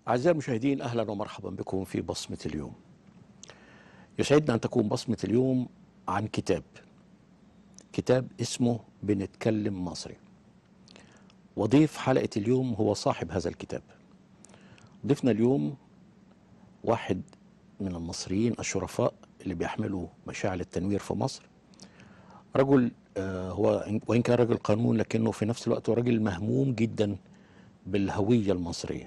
أعزائي المشاهدين أهلا ومرحبا بكم في بصمة اليوم يسعدنا أن تكون بصمة اليوم عن كتاب كتاب اسمه بنتكلم مصري وضيف حلقة اليوم هو صاحب هذا الكتاب ضيفنا اليوم واحد من المصريين الشرفاء اللي بيحملوا مشاعل التنوير في مصر رجل آه، هو وإن كان رجل قانون لكنه في نفس الوقت هو رجل مهموم جدا بالهوية المصرية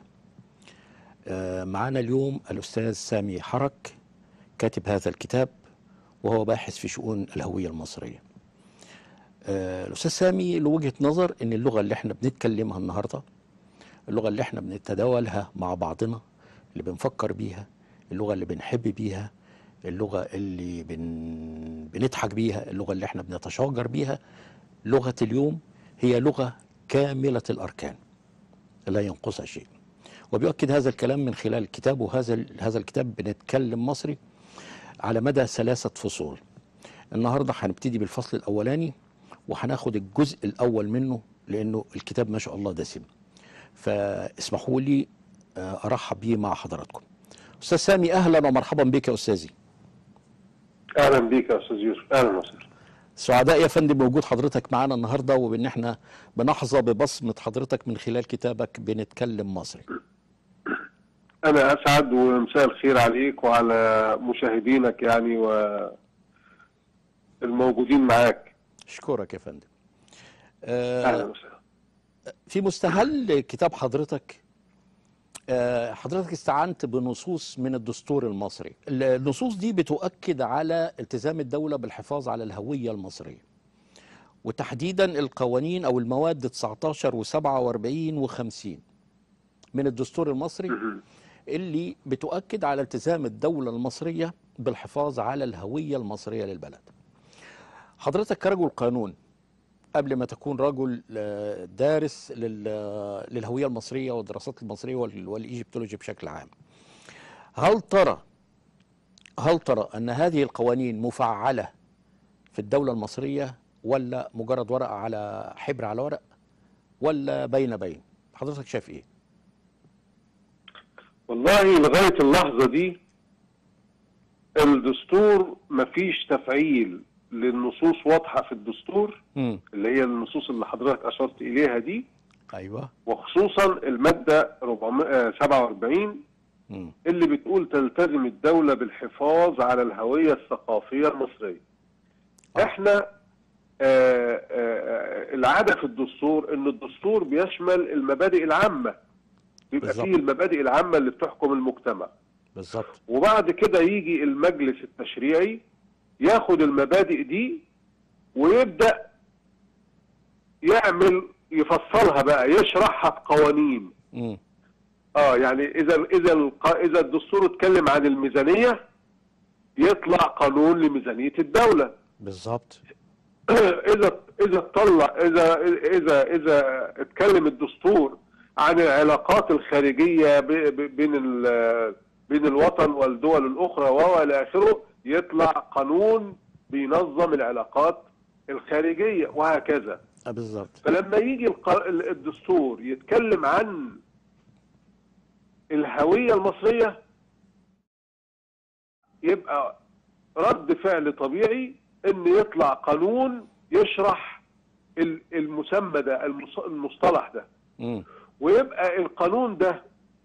آه، معنا اليوم الأستاذ سامي حرك كاتب هذا الكتاب وهو باحث في شؤون الهوية المصرية آه، الأستاذ سامي له وجهة نظر أن اللغة اللي احنا بنتكلمها النهاردة اللغة اللي احنا بنتداولها مع بعضنا اللي بنفكر بيها اللغة اللي بنحب بيها اللغة اللي بن... بنضحك بيها اللغة اللي احنا بنتشاجر بيها لغة اليوم هي لغة كاملة الأركان لا ينقصها شيء وبيؤكد هذا الكلام من خلال الكتاب وهذا ال- هذا الكتاب بنتكلم مصري على مدى ثلاثة فصول النهاردة هنبتدي بالفصل الأولاني وهناخد الجزء الأول منه لأنه الكتاب ما شاء الله دسم فاسمحوا لي آه، أرحب بيه مع حضراتكم أستاذ سامي أهلا ومرحبا بك يا أستاذي اهلا بيك يا استاذ يوسف اهلا وسهلا سعداء يا فندم بوجود حضرتك معانا النهارده وبان احنا بنحظى ببصمه حضرتك من خلال كتابك بنتكلم مصري. انا اسعد ومساء الخير عليك وعلى مشاهدينك يعني والموجودين معاك اشكرك يا فندم. اهلا آه وسهلا في مستهل كتاب حضرتك آه حضرتك استعنت بنصوص من الدستور المصري. النصوص دي بتؤكد على التزام الدوله بالحفاظ على الهويه المصريه. وتحديدا القوانين او المواد 19 و47 و50 من الدستور المصري مهم. اللي بتؤكد على التزام الدولة المصرية بالحفاظ على الهوية المصرية للبلد حضرتك كرجل قانون قبل ما تكون رجل آه، دارس لل- للهوية المصرية والدراسات المصرية وال- والإيجيبتولوجي بشكل عام هل ترى هل ترى أن هذه القوانين مفعلة في الدولة المصرية ولا مجرد ورقة على حبر على ورق ولا بين بين حضرتك شايف إيه؟ والله لغايه اللحظه دي الدستور مفيش تفعيل للنصوص واضحه في الدستور مم. اللي هي النصوص اللي حضرتك اشرت اليها دي أيوه وخصوصا الماده 447 مم. اللي بتقول تلتزم الدولة بالحفاظ على الهوية الثقافية المصرية آه. احنا آه، آه، العادة في الدستور ان الدستور بيشمل المبادئ العامة بيبقى بالظبط. فيه المبادئ العامة اللي بتحكم المجتمع بالظبط وبعد كده يجي المجلس التشريعي ياخد المبادئ دي ويبدأ يعمل يفصلها بقى يشرحها في قوانين مم. اه يعني اذا اذا الق- اذا الدستور اتكلم عن الميزانيه يطلع قانون لميزانيه الدوله بالظبط اذا اذا طلع اذا اذا اذا اتكلم الدستور عن العلاقات الخارجيه ب- ب- بين ال- بين الوطن والدول الاخرى والى اخره يطلع قانون بينظم العلاقات الخارجيه وهكذا آه، بالظبط فلما يجي الق- ال- الدستور يتكلم عن الهوية المصرية يبقى رد فعل طبيعي ان يطلع قانون يشرح ال- المسمى ده المص- المصطلح ده مم. ويبقى القانون ده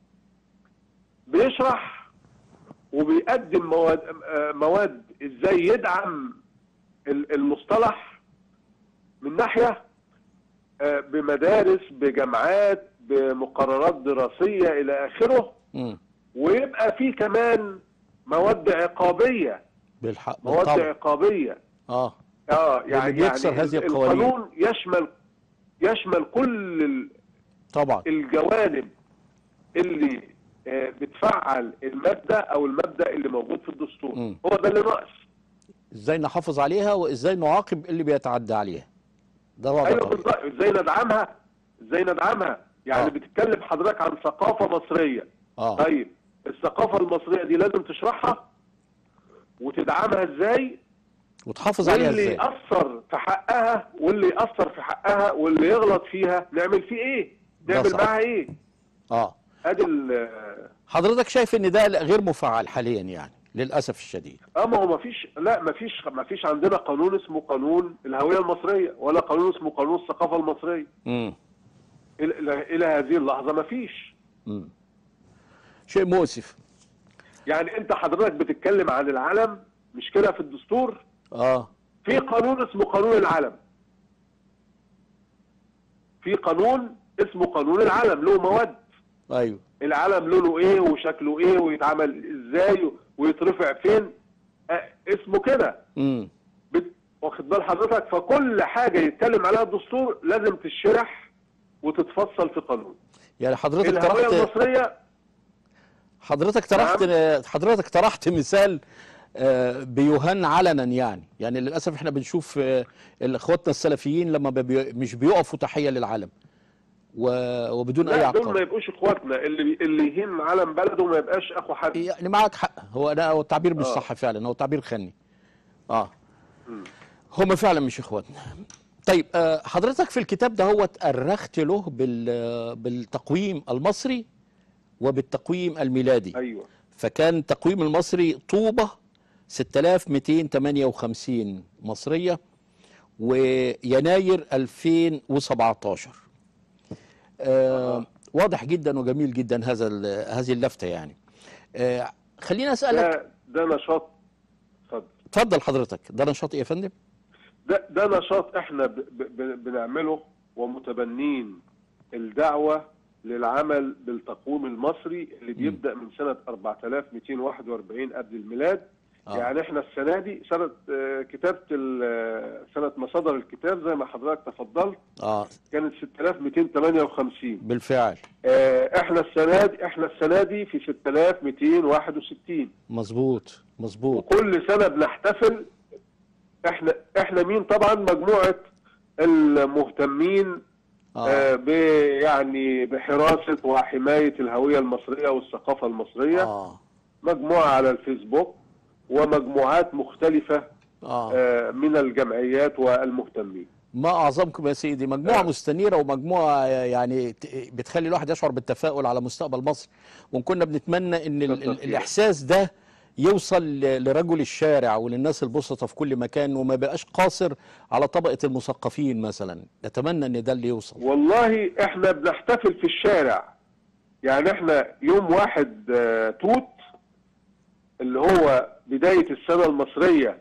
بيشرح وبيقدم مواد آه، مواد ازاي يدعم ال- المصطلح من ناحيه آه، بمدارس بجامعات بمقررات دراسيه الى اخره مم. ويبقى في كمان مواد عقابيه بالحق مواد بالطبع عقابيه اه اه يعني بيكسر يعني هذه القوانين. القانون يشمل يشمل كل ال- طبعا الجوانب اللي آه، بتفعل المبدا او المبدا اللي موجود في الدستور مم. هو ده اللي ناقص ازاي نحافظ عليها وازاي نعاقب اللي بيتعدى عليها ده وضع ايوه طبيعي بالظبط ازاي ندعمها ازاي ندعمها يعني آه. بتتكلم حضرتك عن ثقافه مصريه اه طيب الثقافه المصريه دي لازم تشرحها وتدعمها ازاي وتحافظ عليها واللي ازاي يأثر في حقها واللي يأثر في حقها واللي يغلط فيها نعمل فيه ايه ده نعمل صح. معاها ايه اه ادي ال- حضرتك شايف ان ده غير مفعل حاليا يعني للاسف الشديد اه ما هو ما فيش لا ما فيش ما فيش عندنا قانون اسمه قانون الهويه المصريه ولا قانون اسمه قانون الثقافه المصريه امم الى الى إلى هذه اللحظه ما فيش امم شيء مؤسف يعني انت حضرتك بتتكلم عن العلم مش كده في الدستور اه في قانون اسمه قانون العلم في قانون اسمه قانون العلم له مواد ايوه العلم لونه ايه وشكله ايه ويتعمل ازاي ويترفع فين آه اسمه كده امم بت- واخد بال حضرتك فكل حاجه يتكلم عليها الدستور لازم تشرح وتتفصل في قانون يعني حضرتك الهويه طرحت المصريه حضرتك طرحت حضرتك طرحت مثال آه، بيهان علنا يعني يعني للاسف احنا بنشوف آه، اخواتنا السلفيين لما بي مش بيقفوا تحيه للعلم و- وبدون اي لا دول ما عقاب يبقوش اخواتنا اللي اللي يهين علم بلده ما يبقاش اخو حد يعني معك حق هو انا هو التعبير مش آه. صح فعلا هو تعبير خني اه هم فعلا مش اخواتنا طيب آه، حضرتك في الكتاب ده هو أرخت له بال- بالتقويم المصري وبالتقويم الميلادي ايوه فكان التقويم المصري طوبة 6258 مصرية ويناير 2017 آه واضح جدا وجميل جدا هذا ال- هذه اللفتة يعني آه خليني أسألك ده ده نشاط اتفضل اتفضل حضرتك ده نشاط ايه يا فندم ده ده نشاط احنا ب ب بنعمله ومتبنين الدعوه للعمل بالتقويم المصري اللي بيبدا من سنه 4241 قبل الميلاد آه. يعني احنا السنه دي سنه آه، كتابه ال- آه، سنه مصادر الكتاب زي ما حضرتك تفضلت اه كانت 6258 بالفعل آه، احنا السنه دي احنا السنه دي في 6261 مظبوط مظبوط وكل سنه بنحتفل احنا احنا مين طبعا مجموعه المهتمين اه آه ب يعني بحراسه وحمايه الهويه المصريه والثقافه المصريه اه مجموعه على الفيسبوك ومجموعات مختلفه اه آه من الجمعيات والمهتمين ما اعظمكم يا سيدي مجموعه آه. مستنيره ومجموعه يعني ت- بتخلي الواحد يشعر بالتفاؤل على مستقبل مصر وان كنا بنتمنى ان ال- ال- بالتأكيد. الاحساس ده يوصل ل- لرجل الشارع وللناس البسطة في كل مكان وما بقاش قاصر على طبقة المثقفين مثلا نتمنى ان ده اللي يوصل والله احنا بنحتفل في الشارع يعني احنا يوم واحد آه، توت اللي هو بداية السنة المصرية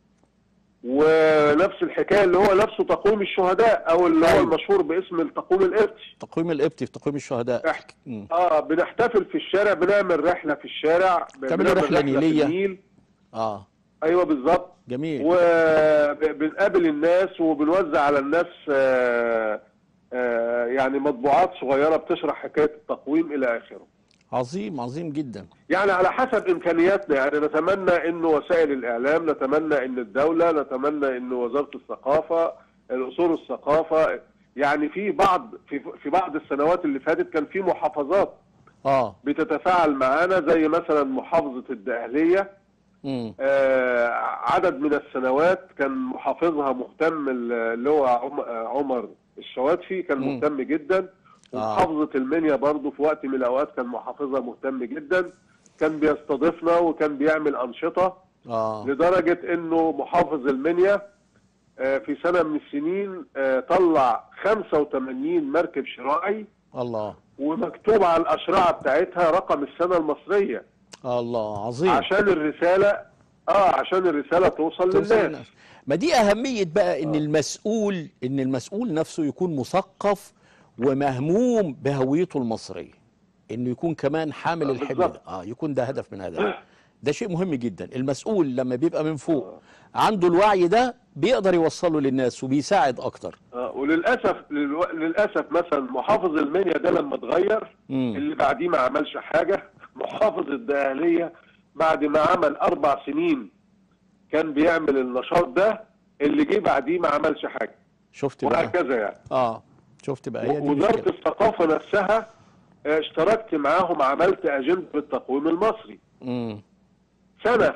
ونفس الحكاية اللي هو نفسه تقويم الشهداء او اللي هو أيوة. المشهور باسم التقويم القبطي تقويم القبطي في تقويم الشهداء احنا مم. اه بنحتفل في الشارع بنعمل رحلة في الشارع تعملوا بنعمل رحلة نيلية. في النيل اه ايوه بالظبط جميل وبنقابل الناس وبنوزع على الناس آه، آه، يعني مطبوعات صغيرة بتشرح حكاية التقويم إلى آخره عظيم عظيم جدا يعني على حسب إمكانياتنا يعني نتمنى إنه وسائل الإعلام نتمنى إن الدولة نتمنى إن وزارة الثقافة الأصول الثقافة يعني في بعض في في بعض السنوات اللي فاتت كان في محافظات اه بتتفاعل معانا زي مثلا محافظة الدقهلية مم. آه، عدد من السنوات كان محافظها مهتم اللي هو عم- آه، عمر الشواتفي كان مم. مهتم جدا آه. ومحافظة المنيا برضو في وقت من الأوقات كان محافظها مهتم جدا كان بيستضيفنا وكان بيعمل أنشطة اه لدرجة إنه محافظ المنيا آه، في سنة من السنين آه، طلع 85 مركب شراعي الله ومكتوب على الأشرعة بتاعتها رقم السنة المصرية الله عظيم عشان الرسالة اه عشان الرسالة توصل توصل للناس للناس. ما دي أهمية بقى إن المسؤول إن المسؤول نفسه يكون مثقف ومهموم بهويته المصرية إنه يكون كمان حامل آه، الحمل بالظبط. ده آه يكون ده هدف من هدف ده شيء مهم جدا المسؤول لما بيبقى من فوق عنده الوعي ده بيقدر يوصله للناس وبيساعد أكتر آه وللاسف للو... للاسف مثلا محافظ المنيا ده لما اتغير مم. اللي بعديه ما عملش حاجه محافظ الدقهليه بعد ما عمل اربع سنين كان بيعمل النشاط ده اللي جه بعديه ما عملش حاجه شفت بقى وهكذا يعني آه شفت بقى هي دي وزاره المشكلة الثقافه نفسها آه، اشتركت معاهم عملت اجنده التقويم المصري مم. سنه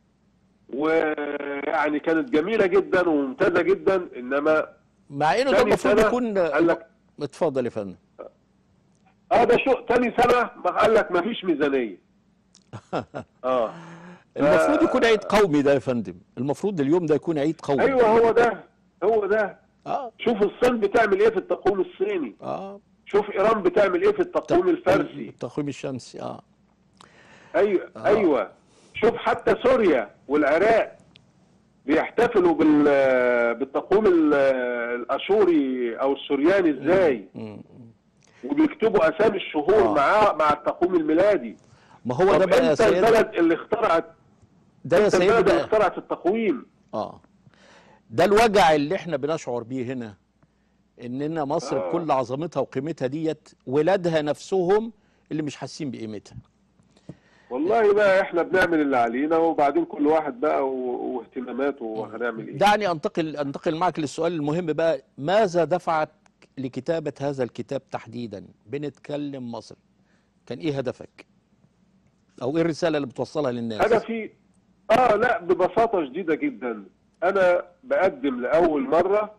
ويعني كانت جميله جدا وممتازه جدا انما مع إنه ده تاني المفروض سنة يكون قال لك اتفضل يا فندم اه ده شو تاني سنه ما قال لك ما فيش ميزانيه اه المفروض يكون عيد قومي ده يا فندم المفروض اليوم ده يكون عيد قومي ايوه هو ده هو ده اه شوف الصين بتعمل ايه في التقويم الصيني اه شوف ايران بتعمل ايه في التقويم الفارسي التقويم الشمسي اه ايوه ايوه شوف حتى سوريا والعراق بيحتفلوا بال بالتقويم ال- الاشوري او السورياني ازاي مم. وبيكتبوا اسامي الشهور آه. مع مع التقويم الميلادي ما هو ده طب بقى يا انت سيد البلد اللي اخترعت ده يا انت سيدي البلد اللي بقى اخترعت التقويم اه ده الوجع اللي احنا بنشعر بيه هنا اننا مصر آه. بكل عظمتها وقيمتها ديت ولادها نفسهم اللي مش حاسين بقيمتها والله بقى احنا بنعمل اللي علينا وبعدين كل واحد بقى و- واهتماماته وهنعمل ايه دعني انتقل انتقل معك للسؤال المهم بقى ماذا دفعك لكتابة هذا الكتاب تحديدا بنتكلم مصر كان ايه هدفك او ايه الرسالة اللي بتوصلها للناس هدفي اه لا ببساطه شديده جدا انا بقدم لاول مره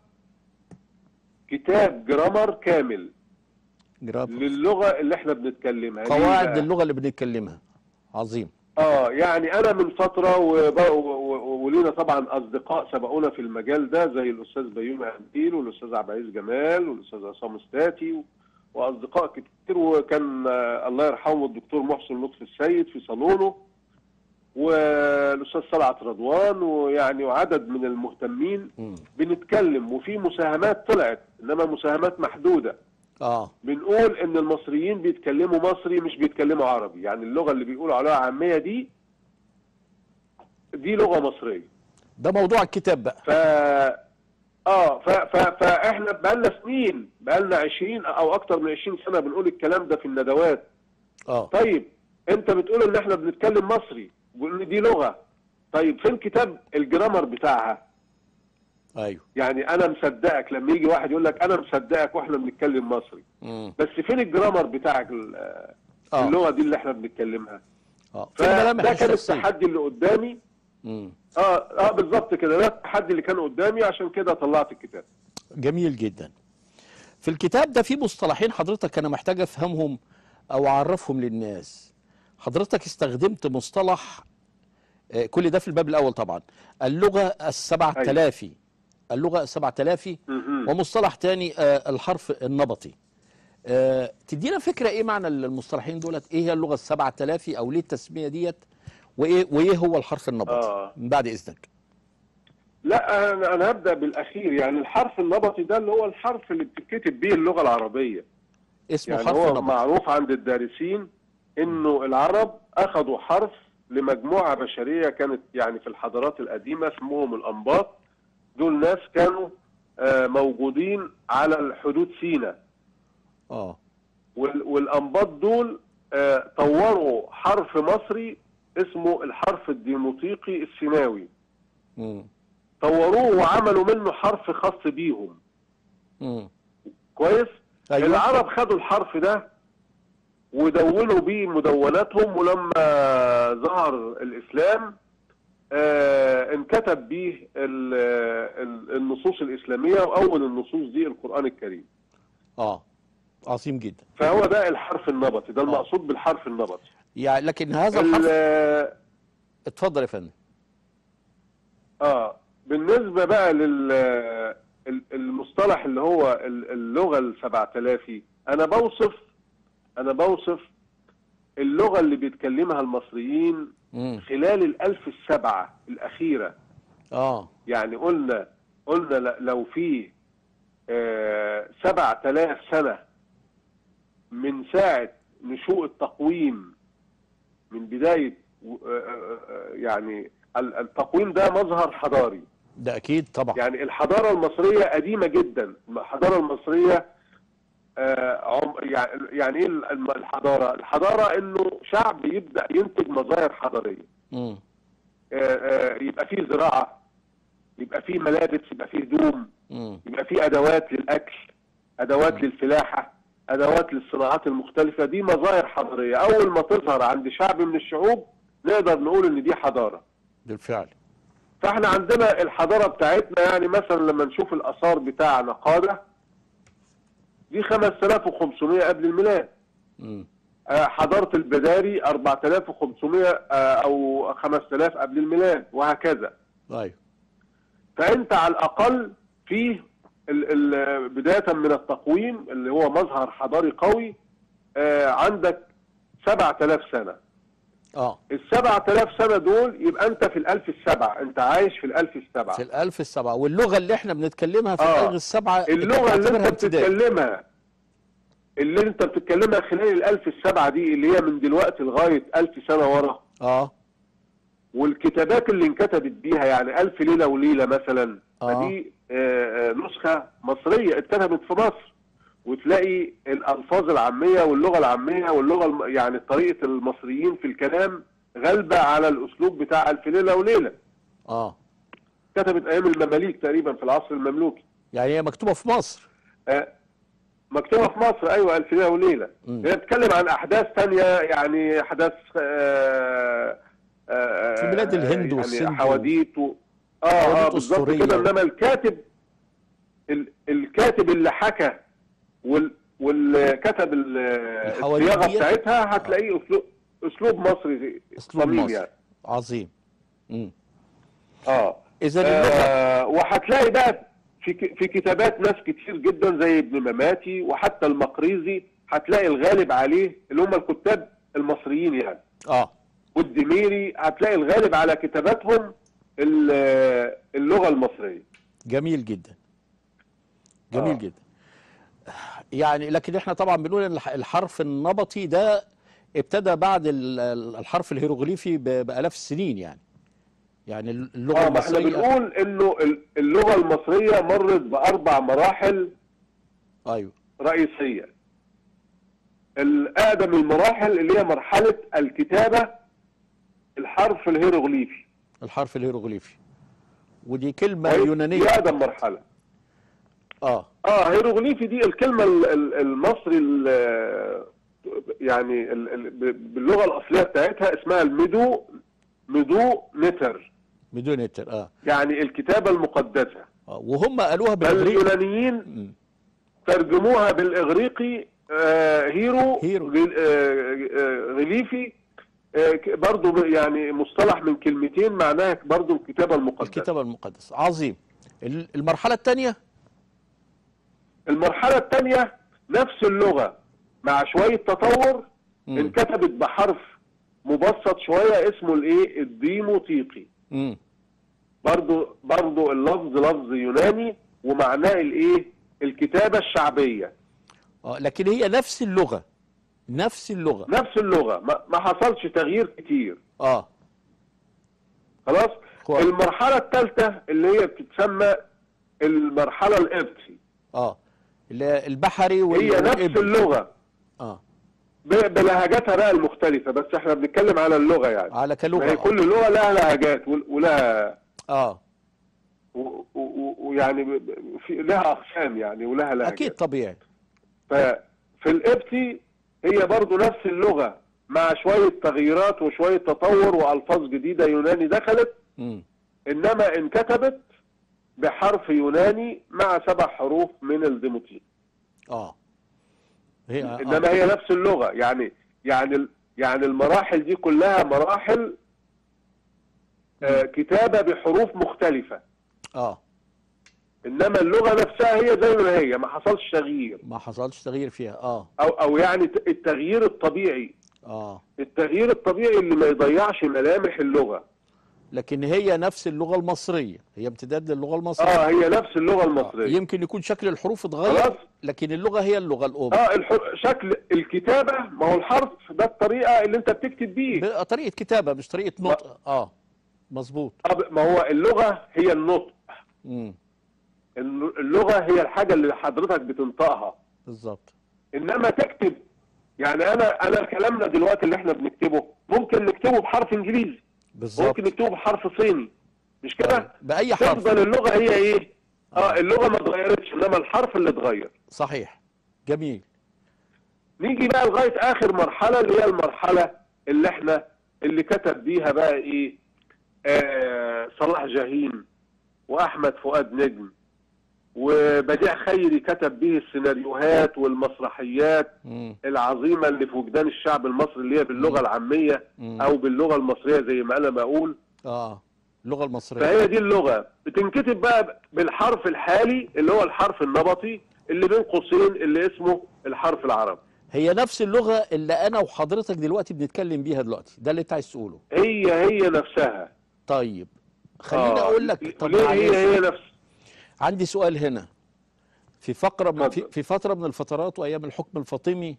كتاب جرامر كامل جراب. للغه اللي احنا بنتكلمها ليه قواعد بقى؟ اللغة اللي بنتكلمها عظيم اه يعني انا من فتره وب- و- و- ولينا طبعا اصدقاء سبقونا في المجال ده زي الاستاذ بيومي قنديل والاستاذ عبد العزيز جمال والاستاذ عصام استاتي و- واصدقاء كتير وكان آه، الله يرحمه الدكتور محسن لطفي السيد في صالونه والاستاذ صلعت رضوان ويعني وعدد من المهتمين مم. بنتكلم وفي مساهمات طلعت انما مساهمات محدوده اه بنقول ان المصريين بيتكلموا مصري مش بيتكلموا عربي يعني اللغه اللي بيقولوا عليها عاميه دي دي لغه مصريه ده موضوع الكتاب بقى ف اه ف... ف... فاحنا بقالنا سنين بقالنا 20 او اكتر من 20 سنه بنقول الكلام ده في الندوات اه طيب انت بتقول ان احنا بنتكلم مصري بيقول دي لغه طيب فين كتاب الجرامر بتاعها ايوه يعني انا مصدقك لما يجي واحد يقول لك انا مصدقك واحنا بنتكلم مصري مم. بس فين الجرامر بتاعك ال- اه اللغه دي اللي احنا بنتكلمها اه في الملامح فده كان الشخصية. التحدي اللي قدامي مم. اه اه بالظبط كده ده التحدي اللي كان قدامي عشان كده طلعت الكتاب جميل جدا في الكتاب ده في مصطلحين حضرتك انا محتاج افهمهم او اعرفهم للناس حضرتك استخدمت مصطلح آه، كل ده في الباب الاول طبعا اللغه السبع أيوة. تلافي اللغه السبع تلافي مهم. ومصطلح تاني آه، الحرف النبطي آه، تدينا فكره ايه معنى المصطلحين دولت ايه هي اللغه السبع تلافي او ليه التسميه ديت وايه وايه هو الحرف النبطي آه. من بعد اذنك لا انا انا هبدا بالاخير يعني الحرف النبطي ده اللي هو الحرف اللي بتتكتب بيه اللغه العربيه اسمه يعني حرف هو نبطي معروف عند الدارسين انه العرب اخذوا حرف لمجموعه بشريه كانت يعني في الحضارات القديمه اسمهم الانباط دول ناس كانوا آه، موجودين على الحدود سيناء اه وال- والانباط دول آه، طوروا حرف مصري اسمه الحرف الديموطيقي السيناوي مم. طوروه وعملوا منه حرف خاص بيهم مم. كويس أيوة. العرب خدوا الحرف ده ودونوا بيه مدوناتهم ولما ظهر الاسلام آه انكتب بيه ال- ال- النصوص الاسلاميه واول النصوص دي القران الكريم اه عظيم جدا فهو ده الحرف النبطي ده المقصود بالحرف النبطي يعني لكن هذا ال- الحرف اتفضل يا فندم اه بالنسبه بقى لل ال- المصطلح اللي هو ال- اللغه السبعة آلافي انا بوصف انا بوصف اللغه اللي بيتكلمها المصريين مم. خلال الألف السبعة الأخيرة اه يعني قلنا قلنا ل- لو في آه، سبعة آلاف سنة من ساعة نشوء التقويم من بداية و- آه، آه، آه، يعني ال- التقويم ده مظهر حضاري ده اكيد طبعا يعني الحضارة المصرية قديمة جدا الحضارة المصرية آه، عم- يعني يعني ايه الم- الحضارة الحضارة انه شعب يبدأ ينتج مظاهر حضارية مم. آه، آه، يبقى فيه زراعة يبقى فيه ملابس يبقى فيه هدوم مم. يبقى فيه ادوات للاكل ادوات للفلاحة ادوات للصناعات المختلفة دي مظاهر حضارية اول ما تظهر عند شعب من الشعوب نقدر نقول ان دي حضارة بالفعل فاحنا عندنا الحضارة بتاعتنا يعني مثلا لما نشوف الاثار بتاع نقادة دي 5500 قبل الميلاد مم. آه، حضاره البداري 4500 آه، او 5000 قبل الميلاد وهكذا ايوه فانت على الاقل فيه ال ال بدايه من التقويم اللي هو مظهر حضاري قوي آه، عندك 7000 سنه اه ال 7000 سنه دول يبقى انت في الالف السبع انت عايش في الالف السبع في الألف السبعة واللغة اللي احنا بنتكلمها في آه. الألف السبعة اللغه اللي بتعتبرها انت ابتدائي. بتتكلمها اللي انت بتتكلمها خلال الالف السبعه دي اللي هي من دلوقتي لغايه الف سنه ورا اه والكتابات اللي انكتبت بيها يعني الف ليله وليله مثلا آه. فدي آه، آه، نسخه مصريه اتكتبت في مصر وتلاقي الالفاظ العاميه واللغه العاميه واللغه الم... يعني طريقه المصريين في الكلام غالبه على الاسلوب بتاع الف ليله وليله اه كتبت ايام المماليك تقريبا في العصر المملوكي يعني هي مكتوبة في مصر آه، مكتوبه في مصر ايوه الف ليله وليله مم. هي بتتكلم عن احداث تانية يعني احداث آه، آه، في بلاد الهند يعني والسند و- حواديت و... اه اه حواديت بالظبط أسطورية كده و- انما الكاتب ال... الكاتب اللي حكى وال... واللي كتب ال- الحواديت الصياغه ديت؟ بتاعتها هتلاقيه اسلوب اسلوب مصري أسلوب صميم مصري يعني عظيم مم. اه إذا اللغة آه وهتلاقي بقى في ك- في كتابات ناس كتير جدا زي ابن مماتي وحتى المقريزي هتلاقي الغالب عليه اللي هم الكتاب المصريين يعني اه والدميري هتلاقي الغالب على كتاباتهم ال- اللغه المصريه جميل جدا جميل آه. جدا يعني لكن احنا طبعا بنقول ان الح- الحرف النبطي ده ابتدى بعد ال- ال- الحرف الهيروغليفي ب- بالاف السنين يعني يعني اللغه اه ما احنا المصريه بنقول انه ال- اللغه المصريه مرت باربع مراحل ايوه رئيسيه الاقدم المراحل اللي هي مرحله الكتابه الحرف الهيروغليفي الحرف الهيروغليفي ودي كلمه كويس؟ يونانيه دي اقدم مرحله اه اه هيروغليفي دي الكلمه ال- ال- المصري ال- يعني ال- ال- ب- باللغه الاصليه بتاعتها اسمها المدو مدو نتر بدون يتر اه, يعني الكتابه المقدسه آه. وهم قالوها بالاغريق فاليونانيين مم. ترجموها بالاغريقي آه هيرو, هيرو. غل- آه آه غليفي آه ك- برضو ب- يعني مصطلح من كلمتين معناها برضو الكتابه المقدسه الكتابه المقدسه عظيم ال- المرحله الثانيه المرحله الثانيه نفس اللغه مع شويه تطور مم. انكتبت بحرف مبسط شويه اسمه الايه الديموطيقي امم برضو برضو اللفظ لفظ يوناني ومعناه الايه الكتابه الشعبيه اه لكن هي نفس اللغه نفس اللغه نفس اللغه ما, ما حصلش تغيير كتير اه خلاص كويس. المرحله الثالثه اللي هي بتتسمى المرحله القبطي اه اللي هي البحري وال- هي نفس والإبري. اللغه اه ب- بلهجاتها بقى المختلفه بس احنا بنتكلم على اللغه يعني على ما كلغه هي كل لغه لها لهجات ول- ولها اه و- و- ويعني ب- ب- في لها اقسام يعني ولها لهجات اكيد طبيعي ففي القبطي هي برضو نفس اللغه مع شويه تغييرات وشويه تطور والفاظ جديده يوناني دخلت امم انما انكتبت بحرف يوناني مع سبع حروف من الديموتي اه هي آه. انما هي نفس اللغه يعني يعني ال- يعني المراحل دي كلها مراحل آه كتابه بحروف مختلفه اه انما اللغه نفسها هي زي ما هي ما حصلش تغيير ما حصلش تغيير فيها اه او او يعني ت- التغيير الطبيعي اه التغيير الطبيعي اللي ما يضيعش ملامح اللغه لكن هي نفس اللغه المصريه هي امتداد للغه المصريه اه هي نفس اللغه آه. المصريه يمكن يكون شكل الحروف اتغير خلاص. لكن اللغه هي اللغه الام اه الح- شكل الكتابه ما هو الحرف ده الطريقه اللي انت بتكتب بيه ب- طريقه كتابه مش طريقه نطق اه مظبوط طب ما هو اللغه هي النطق امم الل- اللغه هي الحاجه اللي حضرتك بتنطقها بالظبط انما تكتب يعني انا انا كلامنا دلوقتي اللي احنا بنكتبه ممكن نكتبه بحرف انجليزي بالظبط ممكن نكتبه بحرف صيني مش كده باي حرف تفضل اللغه هي ايه اه اللغه ما اتغيرتش انما الحرف اللي اتغير صحيح جميل نيجي بقى لغايه اخر مرحله اللي هي المرحله اللي احنا اللي كتب بيها بقى ايه آه صلاح جاهين واحمد فؤاد نجم وبديع خيري كتب به السيناريوهات والمسرحيات مم. العظيمه اللي في وجدان الشعب المصري اللي هي باللغه العاميه مم. او باللغه المصريه زي ما انا بقول اه اللغه المصريه فهي دي اللغه بتنكتب بقى بالحرف الحالي اللي هو الحرف النبطي اللي بين قوسين اللي اسمه الحرف العربي هي نفس اللغه اللي انا وحضرتك دلوقتي بنتكلم بيها دلوقتي ده اللي انت عايز تقوله هي هي نفسها طيب خليني آه، اقول لك طب ليه هي معلش. هي نفس عندي سؤال هنا في فقرة من في, اتفضل. في فترة من الفترات وأيام الحكم الفاطمي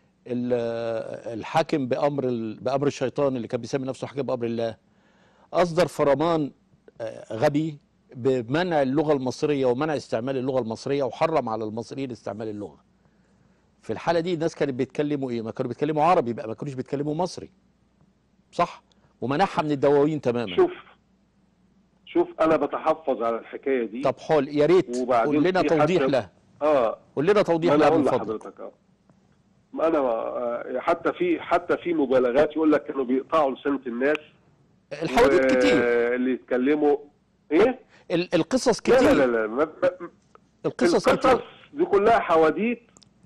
ال- الحاكم بأمر ال- بأمر الشيطان اللي كان بيسمي نفسه حاكم بأمر الله أصدر فرمان آه، غبي بمنع اللغة المصرية ومنع استعمال اللغة المصرية وحرم على المصريين استعمال اللغة في الحالة دي الناس كانت بيتكلموا إيه؟ ما كانوا بيتكلموا عربي بقى ما كانوش بيتكلموا مصري صح؟ ومنعها من الدواوين تماما شوف شوف انا بتحفظ على الحكايه دي طب حول يا ريت وبعدين قول لنا في توضيح حتى- له اه قول لنا توضيح ما انا لها اقول من فضلك لحضرتك اه ما انا آه، حتى في حتى في مبالغات يقول لك كانوا بيقطعوا لسانه الناس الحوادث و- كتير اللي يتكلموا ايه؟ ال- القصص لا كتير لا لا, لا. ما- ما- القصص القصص كتير دي كلها حواديت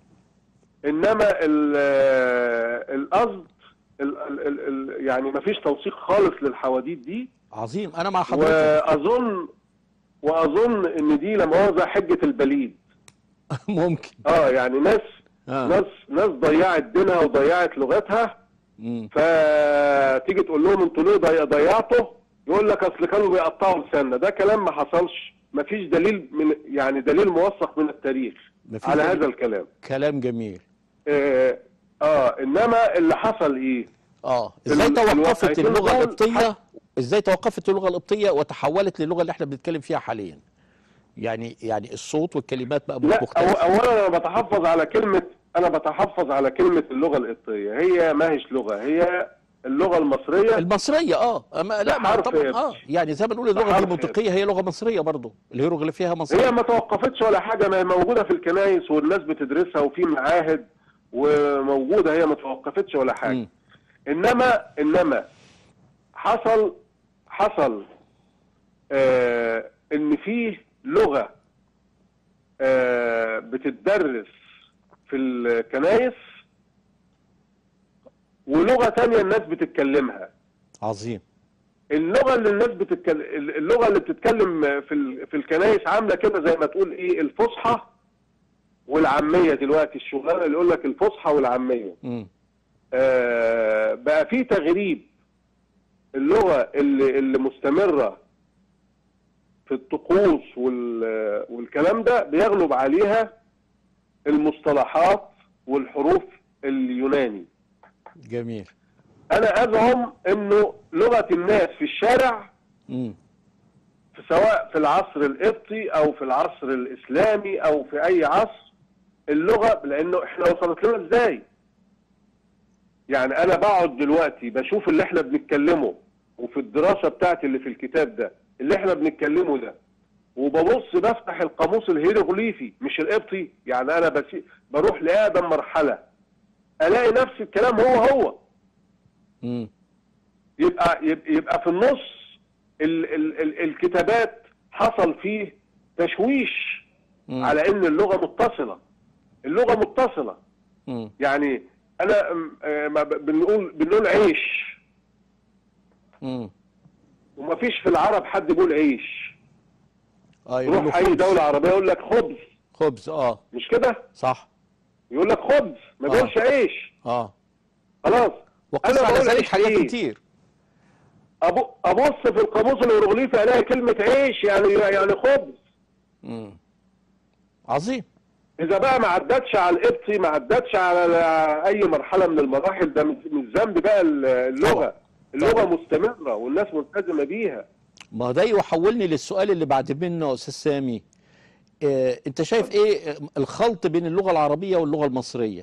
انما ال- آه، القصد ال- ال- ال- ال- يعني ما فيش توثيق خالص للحواديت دي عظيم انا مع حضرتك واظن واظن ان دي لا مؤاخذه حجه البليد ممكن اه يعني ناس آه. ناس ناس ضيعت دينها وضيعت لغتها مم. فتيجي تقول لهم انتوا ليه ضي- ضيعتوا يقول لك اصل كانوا بيقطعوا لساننا ده كلام ما حصلش ما فيش دليل من يعني دليل موثق من التاريخ مفيش على دليل. هذا الكلام كلام جميل اه, آه انما اللي حصل ايه اه ازاي ال- توقفت الواقعيتين اللغه دول القبطيه ازاي توقفت اللغه القبطيه وتحولت للغه اللي احنا بنتكلم فيها حاليا يعني يعني الصوت والكلمات بقى لا أو مختلفه اولا انا بتحفظ على كلمه انا بتحفظ على كلمه اللغه القبطيه هي ما هيش لغه هي اللغه المصريه المصريه اه أما لا ما بحرف طبعا إبس. اه يعني زي ما نقول اللغه بحرف المنطقيه هي لغه مصريه برضه الهيروغليفيه هي مصريه ما توقفتش ولا حاجه ما هي موجوده في الكنايس والناس بتدرسها وفي معاهد وموجوده هي ما توقفتش ولا حاجه مم. انما انما حصل حصل آه ان فيه لغه آه بتدرس في الكنايس ولغه تانية الناس بتتكلمها عظيم اللغه اللي الناس بتتكلم اللغه اللي بتتكلم في ال... في الكنايس عامله كده زي ما تقول ايه الفصحى والعاميه دلوقتي الشغلانه اللي يقول لك الفصحى والعاميه مم. آه بقى في تغريب اللغه اللي اللي مستمره في الطقوس وال... والكلام ده بيغلب عليها المصطلحات والحروف اليوناني جميل انا ازعم انه لغه الناس في الشارع مم. في سواء في العصر القبطي او في العصر الاسلامي او في اي عصر اللغه لانه احنا وصلت لنا ازاي؟ يعني انا بقعد دلوقتي بشوف اللي احنا بنتكلمه وفي الدراسه بتاعتي اللي في الكتاب ده اللي احنا بنتكلمه ده وببص بفتح القاموس الهيروغليفي مش القبطي يعني انا بسي بروح لاقدم مرحله الاقي نفس الكلام هو هو مم. يبقى يبقى, يبقى في النص ال ال ال الكتابات حصل فيه تشويش مم. على ان اللغه متصله اللغه متصله مم. يعني انا م- آه، ما ب- بنقول بنقول عيش مم. ومفيش في العرب حد يقول عيش اه يقولوا روح اي خبز. دوله عربيه يقول لك خبز خبز اه مش كده صح يقول لك خبز ما آه. يقولش عيش اه خلاص وقص أنا على بقول ذلك عيش حاجات إيه؟ كتير أبو- ابص في القاموس الهيروغليفي الاقي كلمه عيش يعني يعني خبز مم. عظيم اذا بقى ما عدتش على القبطي ما عدتش على اي مرحله من المراحل ده مش مش ذنب بقى اللغه طبعا. اللغه مستمره والناس ملتزمه بيها ما ده يحولني للسؤال اللي بعد منه يا استاذ سامي آه، انت شايف ايه آه، الخلط بين اللغه العربيه واللغه المصريه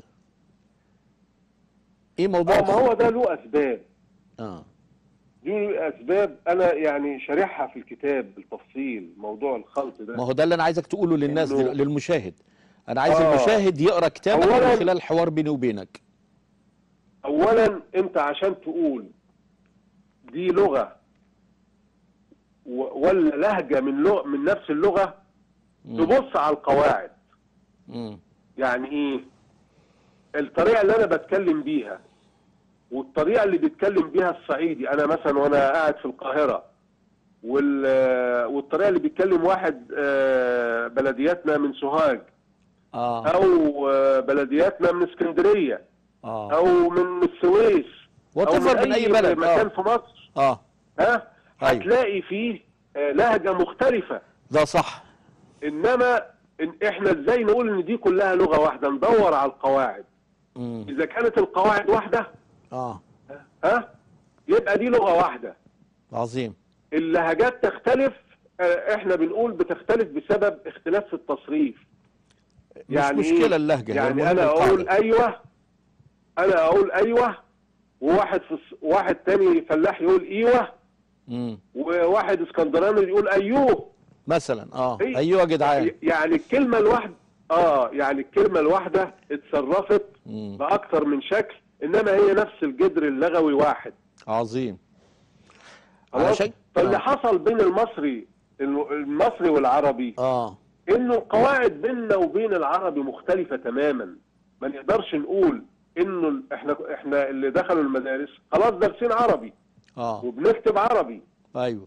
ايه موضوع اه ما هو الخلط؟ ده له اسباب اه دي اسباب انا يعني شارحها في الكتاب بالتفصيل موضوع الخلط ما ده هو ده اللي انا عايزك تقوله للناس إنه- دل... للمشاهد انا عايز آه. المشاهد يقرا كتابك أولاً- من خلال حوار بيني وبينك اولا انت عشان تقول دي لغه و- ولا لهجه من لغة من نفس اللغه تبص على القواعد مم. يعني ايه الطريقه اللي انا بتكلم بيها والطريقه اللي بيتكلم بيها الصعيدي انا مثلا وانا قاعد في القاهره وال والطريقه اللي بيتكلم واحد آه، بلدياتنا من سوهاج اه او آه، بلدياتنا من اسكندريه اه او من السويس او Whatever من أي بلد، مكان آه. في مصر اه ها أيوة. هتلاقي فيه آه، لهجه مختلفه ده صح انما إن احنا ازاي نقول ان دي كلها لغه واحده ندور على القواعد مم. اذا كانت القواعد واحده اه ها يبقى دي لغه واحده عظيم اللهجات تختلف آه، احنا بنقول بتختلف بسبب اختلاف في التصريف مش يعني مشكله إيه؟ اللهجه هي يعني المهم انا القاعدة. اقول ايوه انا اقول ايوه وواحد في الص- واحد تاني فلاح يقول ايوه مم. وواحد اسكندراني يقول ايوه مثلا اه إيه؟ ايوه يا جدعان يعني الكلمه الواحده اه يعني الكلمه الواحده اتصرفت مم. باكثر من شكل انما هي نفس الجذر اللغوي واحد عظيم خلاص علشان فاللي آه. حصل بين المصري الم- المصري والعربي اه انه القواعد بيننا وبين العربي مختلفه تماما ما نقدرش نقول انه ال- احنا احنا اللي دخلوا المدارس خلاص دارسين عربي اه وبنكتب عربي ايوه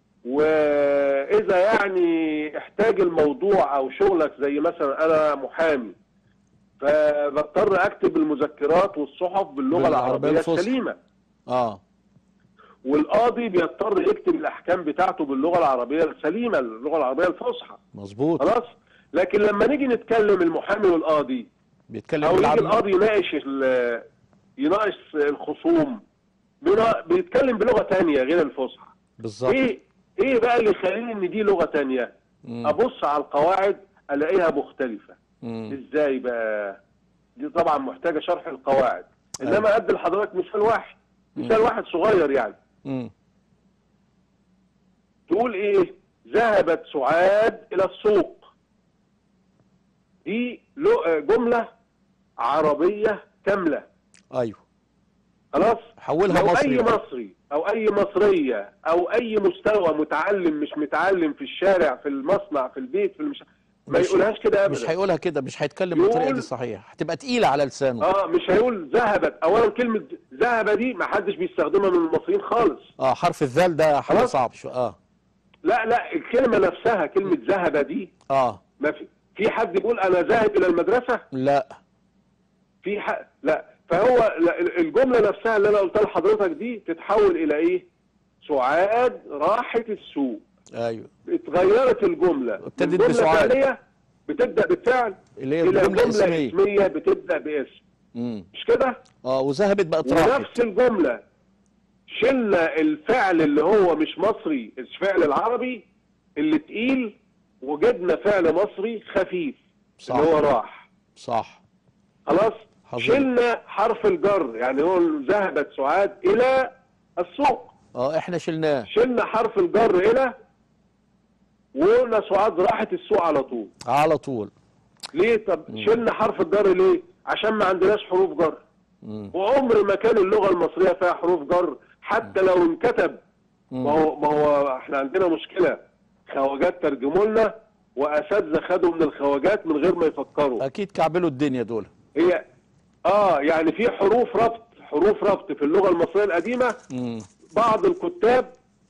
واذا يعني احتاج الموضوع او شغلك زي مثلا انا محامي فبضطر اكتب المذكرات والصحف باللغه بالعربية العربيه الفصحى. السليمه اه والقاضي بيضطر يكتب الاحكام بتاعته باللغه العربيه السليمه اللغه العربيه الفصحى مظبوط خلاص لكن لما نيجي نتكلم المحامي والقاضي بيتكلم او يجي بالعربي القاضي يناقش ال- يناقش الخصوم بنا- بيتكلم بلغه تانية غير الفصحى بالظبط ايه ايه بقى اللي يخليني ان دي لغه تانية مم. ابص على القواعد الاقيها مختلفه مم. ازاي بقى دي طبعا محتاجه شرح القواعد انما ادي لحضرتك مثال واحد مثال واحد صغير يعني مم. تقول ايه ذهبت سعاد الى السوق دي لو- جمله عربيه كامله ايوه خلاص حولها لو مصري اي بقى. مصري او اي مصريه او اي مستوى متعلم مش متعلم في الشارع في المصنع في البيت في المش... ما مش- يقولهاش كده ابدا مش هيقولها كده مش هيتكلم بالطريقه دي يقول- صحيح هتبقى تقيله على لسانه اه مش هيقول ذهبت اولا كلمه ذهب دي ما حدش بيستخدمها من المصريين خالص اه حرف الذال ده حاجه خلاص. صعب شويه اه لا لا الكلمه نفسها كلمه ذهب دي اه ما في في حد يقول انا ذاهب الى المدرسه لا في ح... لا فهو لا، الجمله نفسها اللي انا قلتها لحضرتك دي تتحول الى ايه سعاد راحت السوق ايوه اتغيرت الجمله ابتدت من جمله بسعاد. فعليه بتبدا بالفعل اللي هي الى الجمله جمله اسميه اسميه بتبدا باسم مم. مش كده اه وذهبت بقت راحت ونفس الجمله شلنا الفعل اللي هو مش مصري الفعل العربي اللي تقيل وجدنا فعل مصري خفيف صح. اللي هو راح صح خلاص عظيم. شلنا حرف الجر يعني هو ذهبت سعاد الى السوق اه احنا شلناه شلنا حرف الجر الى وقلنا سعاد راحت السوق على طول على طول ليه طب شلنا حرف الجر ليه عشان ما عندناش حروف جر مم. وعمر ما كان اللغه المصريه فيها حروف جر حتى لو انكتب ما هو ما هو احنا عندنا مشكله خواجات ترجموا لنا واساتذه خدوا من الخواجات من غير ما يفكروا اكيد كعبلوا الدنيا دول هي اه يعني في حروف ربط حروف ربط في اللغه المصريه القديمه مم. بعض الكتاب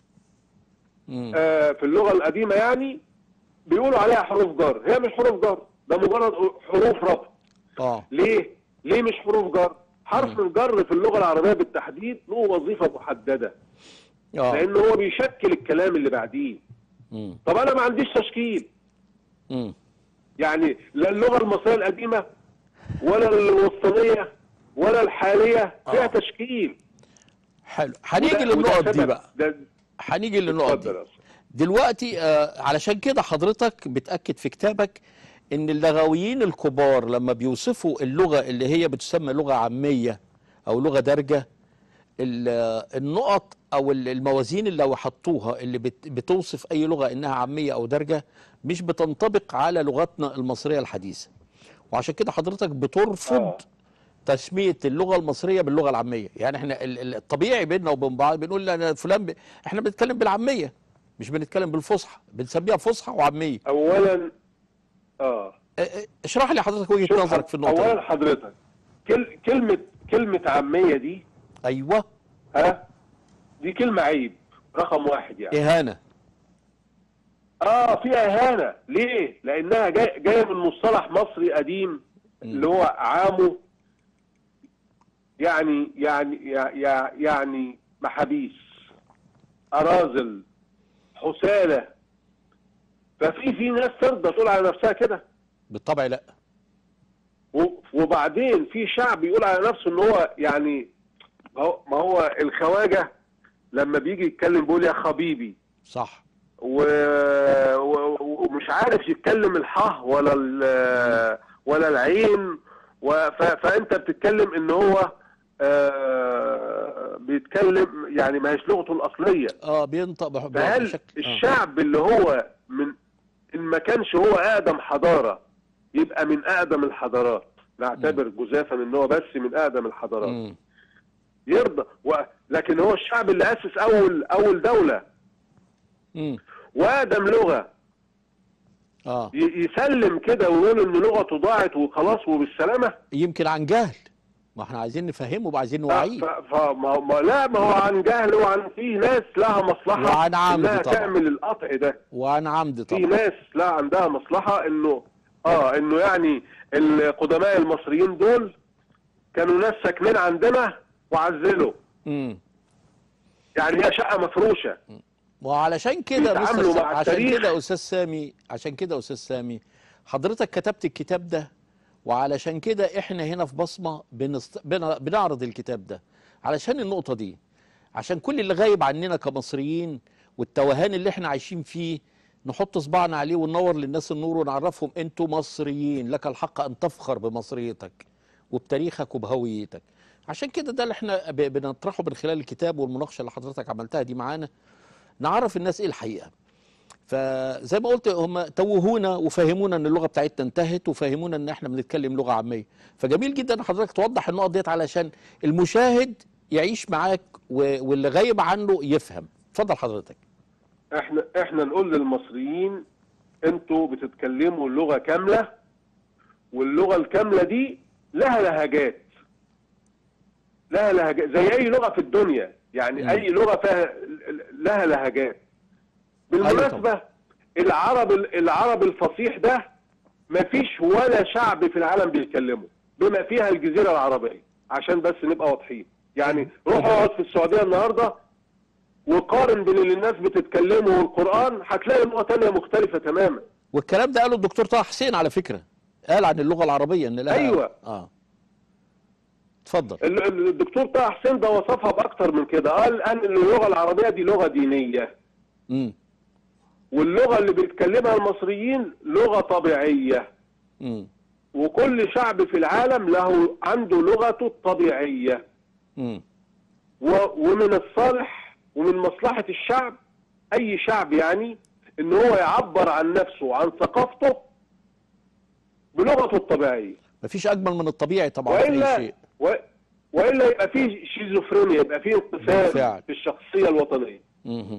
مم. آه في اللغه القديمه يعني بيقولوا عليها حروف جر هي مش حروف جر ده مجرد حروف ربط اه ليه ليه مش حروف جر حرف الجر في اللغه العربيه بالتحديد له وظيفه محدده اه لان هو بيشكل الكلام اللي بعديه مم. طب انا ما عنديش تشكيل مم. يعني لا اللغه المصريه القديمه ولا الوسطانيه ولا الحاليه فيها آه. تشكيل حلو هنيجي وده- للنقط وده دي سبب. بقى ده هنيجي للنقط اتفضل دي يا أستاذ. دلوقتي آه علشان كده حضرتك بتأكد في كتابك ان اللغويين الكبار لما بيوصفوا اللغة اللي هي بتسمى لغة عامية او لغة دارجة ال- آه، النقط او ال- الموازين اللي لو حطوها اللي بت- بتوصف اي لغة انها عامية او دارجة مش بتنطبق على لغتنا المصرية الحديثة وعشان كده حضرتك بترفض آه. تسمية اللغة المصرية باللغة العامية يعني احنا ال- ال- الطبيعي بيننا وبين بعض بنقول لا فلان ب... احنا بنتكلم بالعامية مش بنتكلم بالفصحى بنسميها فصحى وعامية اولا اه اه، اه، اشرح لي حضرتك وجهه شوف نظرك في النقطه اولا دي حضرتك كل كلمه كلمه عاميه دي ايوه ها دي كلمه عيب رقم واحد يعني اهانه اه فيها اهانه ليه لانها جاي- جايه من مصطلح مصري قديم اللي هو عامه يعني يعني يع- يعني محابيس اراذل حساله ففي في ناس ترضى تقول على نفسها كده بالطبع لا و- وبعدين في شعب يقول على نفسه ان هو يعني ما هو- ما هو الخواجه لما بيجي يتكلم بيقول يا خبيبي صح و... و... ومش عارف يتكلم الحاء ولا ال... ولا العين و... ف... فانت بتتكلم ان هو آه... بيتكلم يعني ما هيش لغته الاصليه اه بينطق بح- فهل بشكل آه. الشعب اللي هو من ان ما كانش هو اقدم حضاره يبقى من اقدم الحضارات نعتبر جزافا ان هو بس من اقدم الحضارات مم. يرضى و... لكن هو الشعب اللي اسس اول اول دوله مم. واقدم لغه اه ي- يسلم كده ويقول ان لغته ضاعت وخلاص وبالسلامه يمكن عن جهل ما احنا عايزين نفهمه وعايزين ف... نوعيه ف... ما... ما... لا ما هو عن جهل وعن فيه ناس لها مصلحه وعن عمد انها طبعا. تعمل القطع ده وعن عمد في طبعا ناس لا عندها مصلحه انه اه انه يعني القدماء المصريين دول كانوا ناس ساكنين عندنا وعزلوا امم يعني هي شقه مفروشه وعلشان كده بص بيتعاملوا يا مع أستاذ- عشان التاريخ. كده استاذ سامي عشان كده استاذ سامي حضرتك كتبت الكتاب ده وعلشان كده احنا هنا في بصمه بنست... بن... بنعرض الكتاب ده علشان النقطه دي عشان كل اللي غايب عننا كمصريين والتوهان اللي احنا عايشين فيه نحط صباعنا عليه وننور للناس النور ونعرفهم انتوا مصريين لك الحق ان تفخر بمصريتك وبتاريخك وبهويتك عشان كده ده اللي احنا ب- بنطرحه من خلال الكتاب والمناقشه اللي حضرتك عملتها دي معانا نعرف الناس ايه الحقيقه فزي ما قلت هم توهونا وفهمونا ان اللغه بتاعتنا انتهت وفهمونا ان احنا بنتكلم لغه عاميه فجميل جدا ان حضرتك توضح النقط ديت علشان المشاهد يعيش معاك و- واللي غايب عنه يفهم اتفضل حضرتك احنا احنا نقول للمصريين انتوا بتتكلموا لغه كامله واللغه الكامله دي لها لهجات لها لهجات زي اي لغه في الدنيا يعني مم. اي لغه فيها لها لهجات بالمناسبه العرب العرب الفصيح ده مفيش ولا شعب في العالم بيتكلمه بما فيها الجزيره العربيه عشان بس نبقى واضحين يعني روح اقعد في السعوديه النهارده وقارن بين اللي الناس بتتكلمه والقران هتلاقي لغه تانية مختلفه تماما والكلام ده قاله الدكتور طه حسين على فكره قال عن اللغه العربيه ان لها أيوة. اه اتفضل ال- ال- الدكتور طه حسين ده وصفها باكتر من كده قال ان اللغه العربيه دي لغه دينيه امم واللغه اللي بيتكلمها المصريين لغه طبيعيه امم وكل شعب في العالم له عنده لغته الطبيعيه امم و- ومن الصالح ومن مصلحه الشعب اي شعب يعني ان هو يعبر عن نفسه وعن ثقافته بلغته الطبيعيه مفيش اجمل من الطبيعي طبعا في اي والا شيء و... والا يبقى فيه شيزوفرينيا يبقى فيه بالفعل. انقسام في الشخصيه الوطنيه مهم.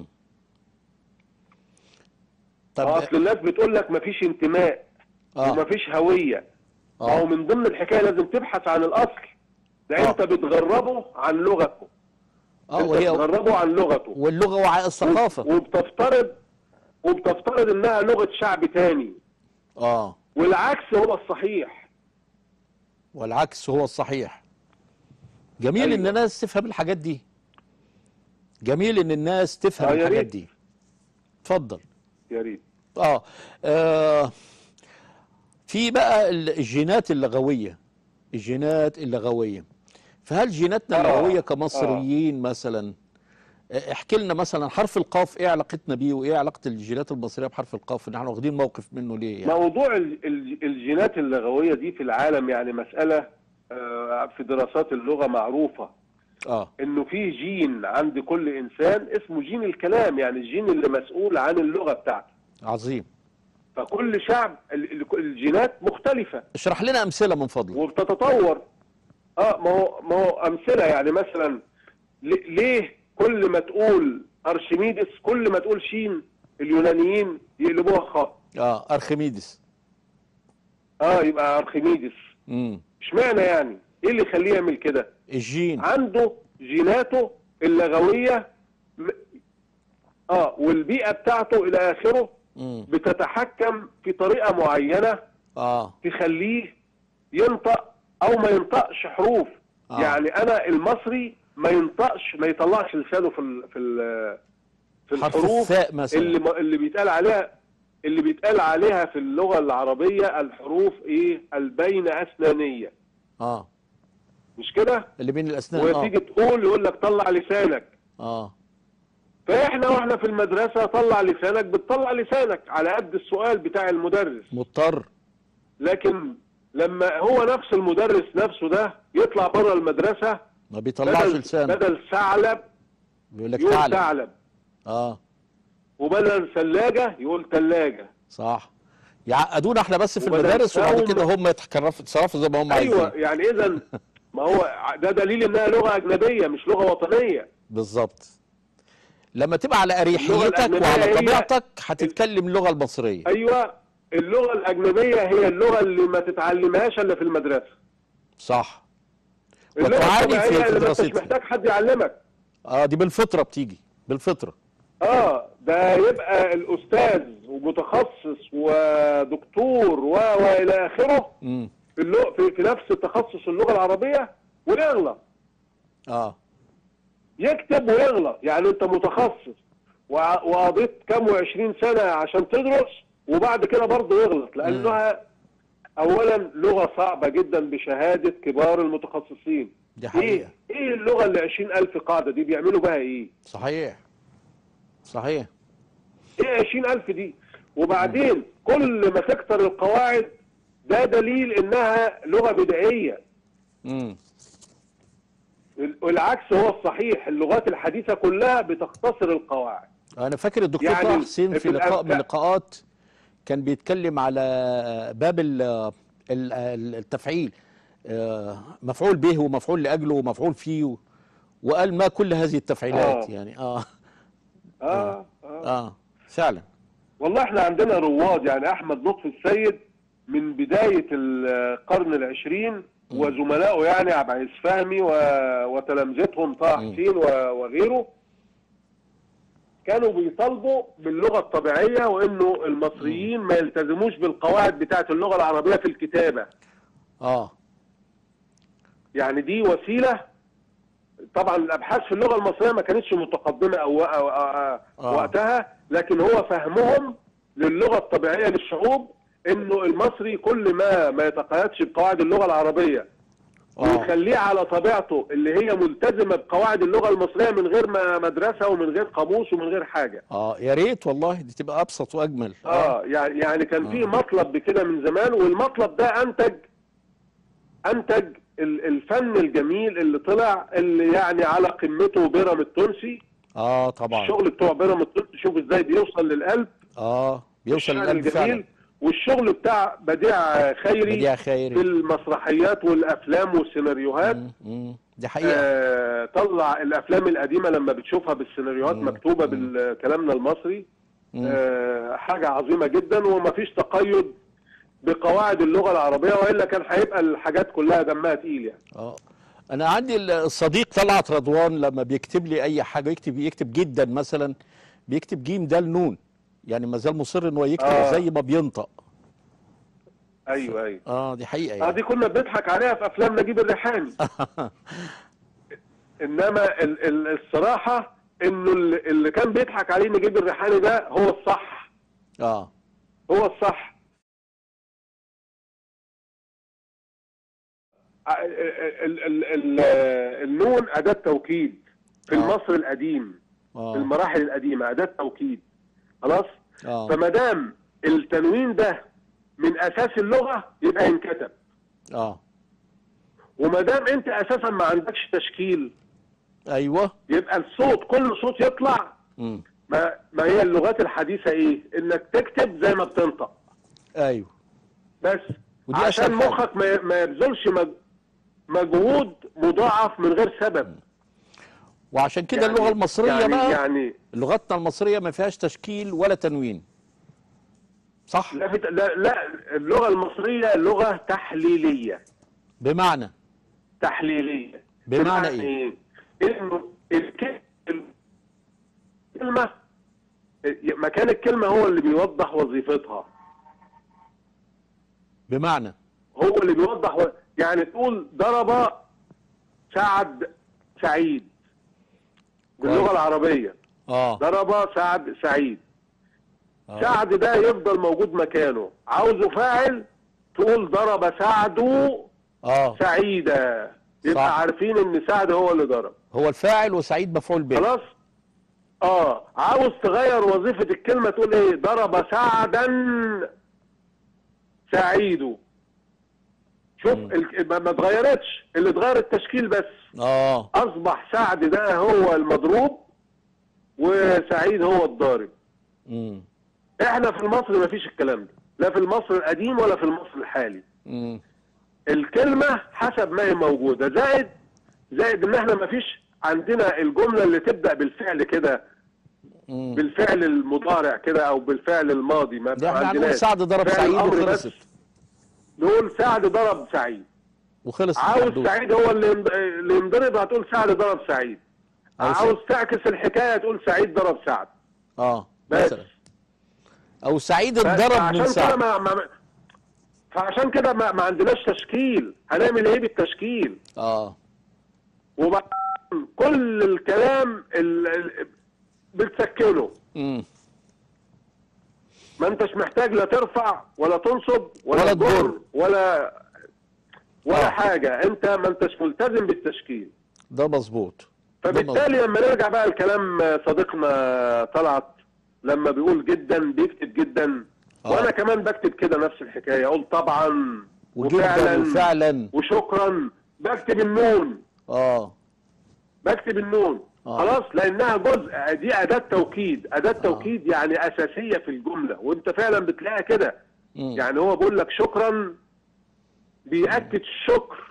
طب اصل الناس بتقول لك مفيش انتماء اه ومفيش هويه ما هو اه من ضمن الحكايه لازم تبحث عن الاصل ده آه. انت بتغربه عن لغته اه انت وهي بتغربه عن لغته واللغه وعاء الثقافه وبتفترض وبتفترض انها لغه شعب تاني اه والعكس هو الصحيح والعكس هو الصحيح جميل أيوة. ان الناس تفهم الحاجات دي جميل ان الناس تفهم آه، يا الحاجات ريت. دي اتفضل يا ريت آه. اه في بقى ال- الجينات اللغويه الجينات اللغويه فهل جيناتنا آه. اللغويه كمصريين مثلا آه، احكي لنا مثلا حرف القاف ايه علاقتنا بيه وايه علاقه الجينات المصريه بحرف القاف ان احنا واخدين موقف منه ليه يعني موضوع ال- ال- الجينات اللغويه دي في العالم يعني مساله آه، في دراسات اللغه معروفه اه انه في جين عند كل انسان اسمه جين الكلام يعني الجين اللي مسؤول عن اللغه بتاعته عظيم فكل شعب ال- ال- الجينات مختلفه اشرح لنا امثله من فضلك وبتتطور اه ما هو ما هو امثله يعني مثلا ل- ليه كل ما تقول ارشميدس كل ما تقول شين اليونانيين يقلبوها خاء اه ارخميدس اه يبقى ارخميدس امم اشمعنى يعني ايه اللي يخليه يعمل كده الجين عنده جيناته اللغويه م- اه والبيئه بتاعته الى اخره امم بتتحكم في طريقه معينه اه تخليه ينطق او ما ينطقش حروف آه. يعني انا المصري ما ينطقش ما يطلعش لسانه في ال في ال في حرف الحروف الثاء مثلا اللي ما- اللي بيتقال عليها اللي بيتقال عليها في اللغه العربيه الحروف ايه البين اسنانيه اه مش كده اللي بين الاسنان وتيجي اه تقول يقول لك طلع لسانك اه فاحنا واحنا في المدرسه طلع لسانك بتطلع لسانك على قد السؤال بتاع المدرس مضطر لكن لما هو نفس المدرس نفسه ده يطلع بره المدرسه ما بيطلعش بدل لسانه بدل ثعلب بيقول لك يقول تعالى ثعلب اه وبدل ثلاجه يقول ثلاجه صح يعقدونا احنا بس في وبدل المدارس وبعد ساوند- كده هم يتصرفوا يتصرفوا زي ما هم ايوه عايزين يعني اذا ما هو ده دليل انها لغه اجنبيه مش لغه وطنيه بالظبط لما تبقى على اريحيتك الأجنبية وعلى هي- طبيعتك هتتكلم اللغه المصريه ايوه اللغه الاجنبيه هي اللغه اللي ما تتعلمهاش الا في المدرسه صح اللغه وتعاني في- الطبيعيه في اللي ما انتش دراستها. محتاج حد يعلمك اه دي بالفطره بتيجي بالفطره اه ده يبقى الاستاذ ومتخصص ودكتور و والى اخره امم في, اللغة في, في نفس التخصص اللغه العربيه ويغلط اه يكتب ويغلط يعني انت متخصص وع- وقضيت كام وعشرين سنه عشان تدرس وبعد كده برضه يغلط لانها اولا لغه صعبه جدا بشهاده كبار المتخصصين دي حقيقه ايه ايه اللغه اللي 20000 قاعده دي بيعملوا بها ايه صحيح صحيح ايه 20000 دي وبعدين كل ما تكتر القواعد ده دليل انها لغه بدائيه امم والعكس هو الصحيح اللغات الحديثه كلها بتختصر القواعد انا فاكر الدكتور يعني طه حسين في في لقاء من الأبدأ- اللقاءات كان بيتكلم على باب ال- ال- ال- التفعيل آه، مفعول به ومفعول لاجله ومفعول فيه و- وقال ما كل هذه التفعيلات آه. يعني اه اه, آه. اه فعلا والله احنا عندنا رواد يعني احمد لطفي السيد من بدايه القرن العشرين وزملائه يعني عبد العزيز فهمي و- وتلامذتهم طه مم. حسين و- وغيره كانوا بيطالبوا باللغه الطبيعيه وانه المصريين ما يلتزموش بالقواعد بتاعه اللغه العربيه في الكتابه اه يعني دي وسيله طبعا الابحاث في اللغه المصريه ما كانتش متقدمه أو, أو, أو, أو آه. وقتها لكن هو فهمهم للغه الطبيعيه للشعوب انه المصري كل ما ما يتقيدش بقواعد اللغه العربيه اه ويخليه على طبيعته اللي هي ملتزمه بقواعد اللغه المصريه من غير ما مدرسه ومن غير قاموس ومن غير حاجه اه يا ريت والله دي تبقى ابسط واجمل اه يعني يعني كان في آه. مطلب بكده من زمان والمطلب ده انتج انتج ال- الفن الجميل اللي طلع اللي يعني على قمته بيرام التونسي اه طبعا الشغل بتوع بيرام التونسي شوف ازاي بيوصل للقلب اه بيوصل الشعر للقلب الجميل فعلا والشغل بتاع بديع خيري بديع في خيري المسرحيات والافلام والسيناريوهات مم، مم. دي حقيقه آه طلع الافلام القديمه لما بتشوفها بالسيناريوهات مم. مكتوبه بالكلامنا المصري مم. آه حاجه عظيمه جدا ومفيش تقيد بقواعد اللغه العربيه والا كان هيبقى الحاجات كلها دمها تقيل يعني اه انا عندي الصديق طلعت رضوان لما بيكتب لي اي حاجه يكتب يكتب جدا مثلا بيكتب جيم دال نون يعني ما زال مصر ان هو يكتب آه. زي ما بينطق ايوه ايوه اه دي حقيقه اه يعني دي كنا بنضحك عليها في افلام نجيب الريحاني انما ال ال الصراحه انه اللي اللي كان بيضحك عليه نجيب الريحاني ده هو الصح اه هو الصح ال- ال- ال- ال- النون اداه توكيد في آه. المصري القديم في اه المراحل القديمه اداه توكيد خلاص اه فما دام التنوين ده من اساس اللغه يبقى ينكتب اه وما دام انت اساسا ما عندكش تشكيل ايوه يبقى الصوت كل صوت يطلع امم ما, ما هي اللغات الحديثه ايه انك تكتب زي ما بتنطق ايوه بس ودي عشان أسهل حاجة. مخك ما ما يبذلش مج- مجهود مضاعف من غير سبب وعشان كده يعني- اللغه المصريه يعني بقى يعني لغتنا المصريه ما فيهاش تشكيل ولا تنوين صح لا, في لا لا اللغه المصريه لغه تحليليه بمعنى تحليليه بمعنى ايه؟ انه الك- الكلمه مكان الكلمه هو اللي بيوضح وظيفتها بمعنى هو اللي بيوضح و... يعني تقول ضرب سعد سعيد باللغه كويس. العربيه اه ضرب سعد سعيد آه. سعد ده يفضل موجود مكانه عاوزه فاعل تقول ضرب سعد اه سعيدا يبقى صح. عارفين ان سعد هو اللي ضرب هو الفاعل وسعيد مفعول به خلاص اه عاوز تغير وظيفة الكلمة تقول ايه ضرب سعدا سعيد شوف ال- ما ما اتغيرتش اللي اتغير التشكيل بس اه اصبح سعد ده هو المضروب وسعيد هو الضارب امم احنا في المصري ما فيش الكلام ده لا في المصري القديم ولا في المصري الحالي امم الكلمة حسب ما هي موجودة زائد زائد ان احنا ما فيش عندنا الجملة اللي تبدأ بالفعل كده امم بالفعل المضارع كده او بالفعل الماضي ما ده احنا هنقول عندناش. سعد ضرب فعل سعيد الأمر بس. وخلصت نقول سعد ضرب سعيد وخلصت عاوز الحدوتة. سعيد هو اللي ينض- اللي ينضرب هتقول سعد ضرب سعيد أو عاوز تعكس الحكاية تقول سعيد ضرب سعد اه بس. مثلا او سعيد ف- اتضرب فعشان من كده سعد ما ما فعشان كده ما, ما عندناش تشكيل هنعمل ايه بالتشكيل اه وبعد كل الكلام ال... ال... بتسكنه امم ما انتش محتاج لا ترفع ولا تنصب ولا, ولا تجر تجر. ولا ولا آه. حاجه انت ما انتش ملتزم بالتشكيل ده مظبوط ده مظبوط. فبالتالي لما نرجع بقى الكلام صديقنا طلعت لما بيقول جدا بيكتب جدا آه. وانا كمان بكتب كده نفس الحكايه اقول طبعا وجدا وفعلا وشكرا بكتب النون اه بكتب النون آه. خلاص لانها جزء دي اداه توكيد اداه توكيد يعني اساسيه في الجمله وانت فعلا بتلاقيها كده مم. يعني هو بيقول لك شكرا بيأكد الشكر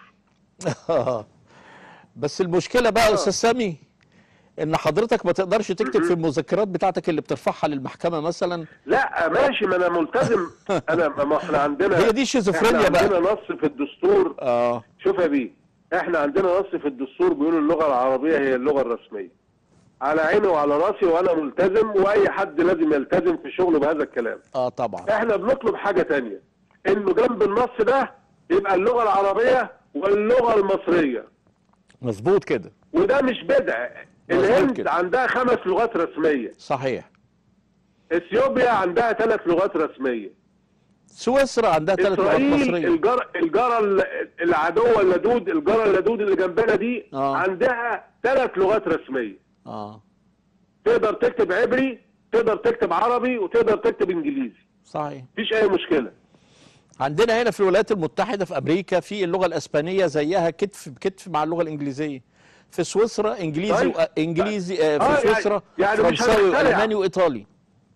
بس المشكله بقى يا آه. استاذ سامي ان حضرتك ما تقدرش تكتب في المذكرات بتاعتك اللي بترفعها للمحكمه مثلا لا ماشي ما انا ملتزم انا ما احنا عندنا هي دي شيزوفرينيا احنا بقى. عندنا نص في الدستور اه شوف يا بيه احنا عندنا نص في الدستور بيقول اللغه العربيه هي اللغه الرسميه على عيني وعلى راسي وانا ملتزم واي حد لازم يلتزم في شغله بهذا الكلام اه طبعا احنا بنطلب حاجه تانية انه جنب النص ده يبقى اللغه العربيه واللغه المصريه مظبوط كده وده مش بدع مظبوط الهند كده. عندها خمس لغات رسميه صحيح اثيوبيا عندها ثلاث لغات رسميه سويسرا عندها ثلاث لغات اسرائيل مصريه الجار الجاره ال- العدو اللدود الجاره اللدود اللي جنبنا دي آه. عندها ثلاث لغات رسميه اه تقدر تكتب عبري تقدر تكتب عربي وتقدر تكتب انجليزي صحيح مفيش اي مشكله عندنا هنا في الولايات المتحده في امريكا في اللغه الاسبانيه زيها كتف بكتف مع اللغه الانجليزيه في سويسرا انجليزي طيب. وانجليزي آه آه، في يعني- سويسرا يعني مش فرنساوي هنخترع. والماني وايطالي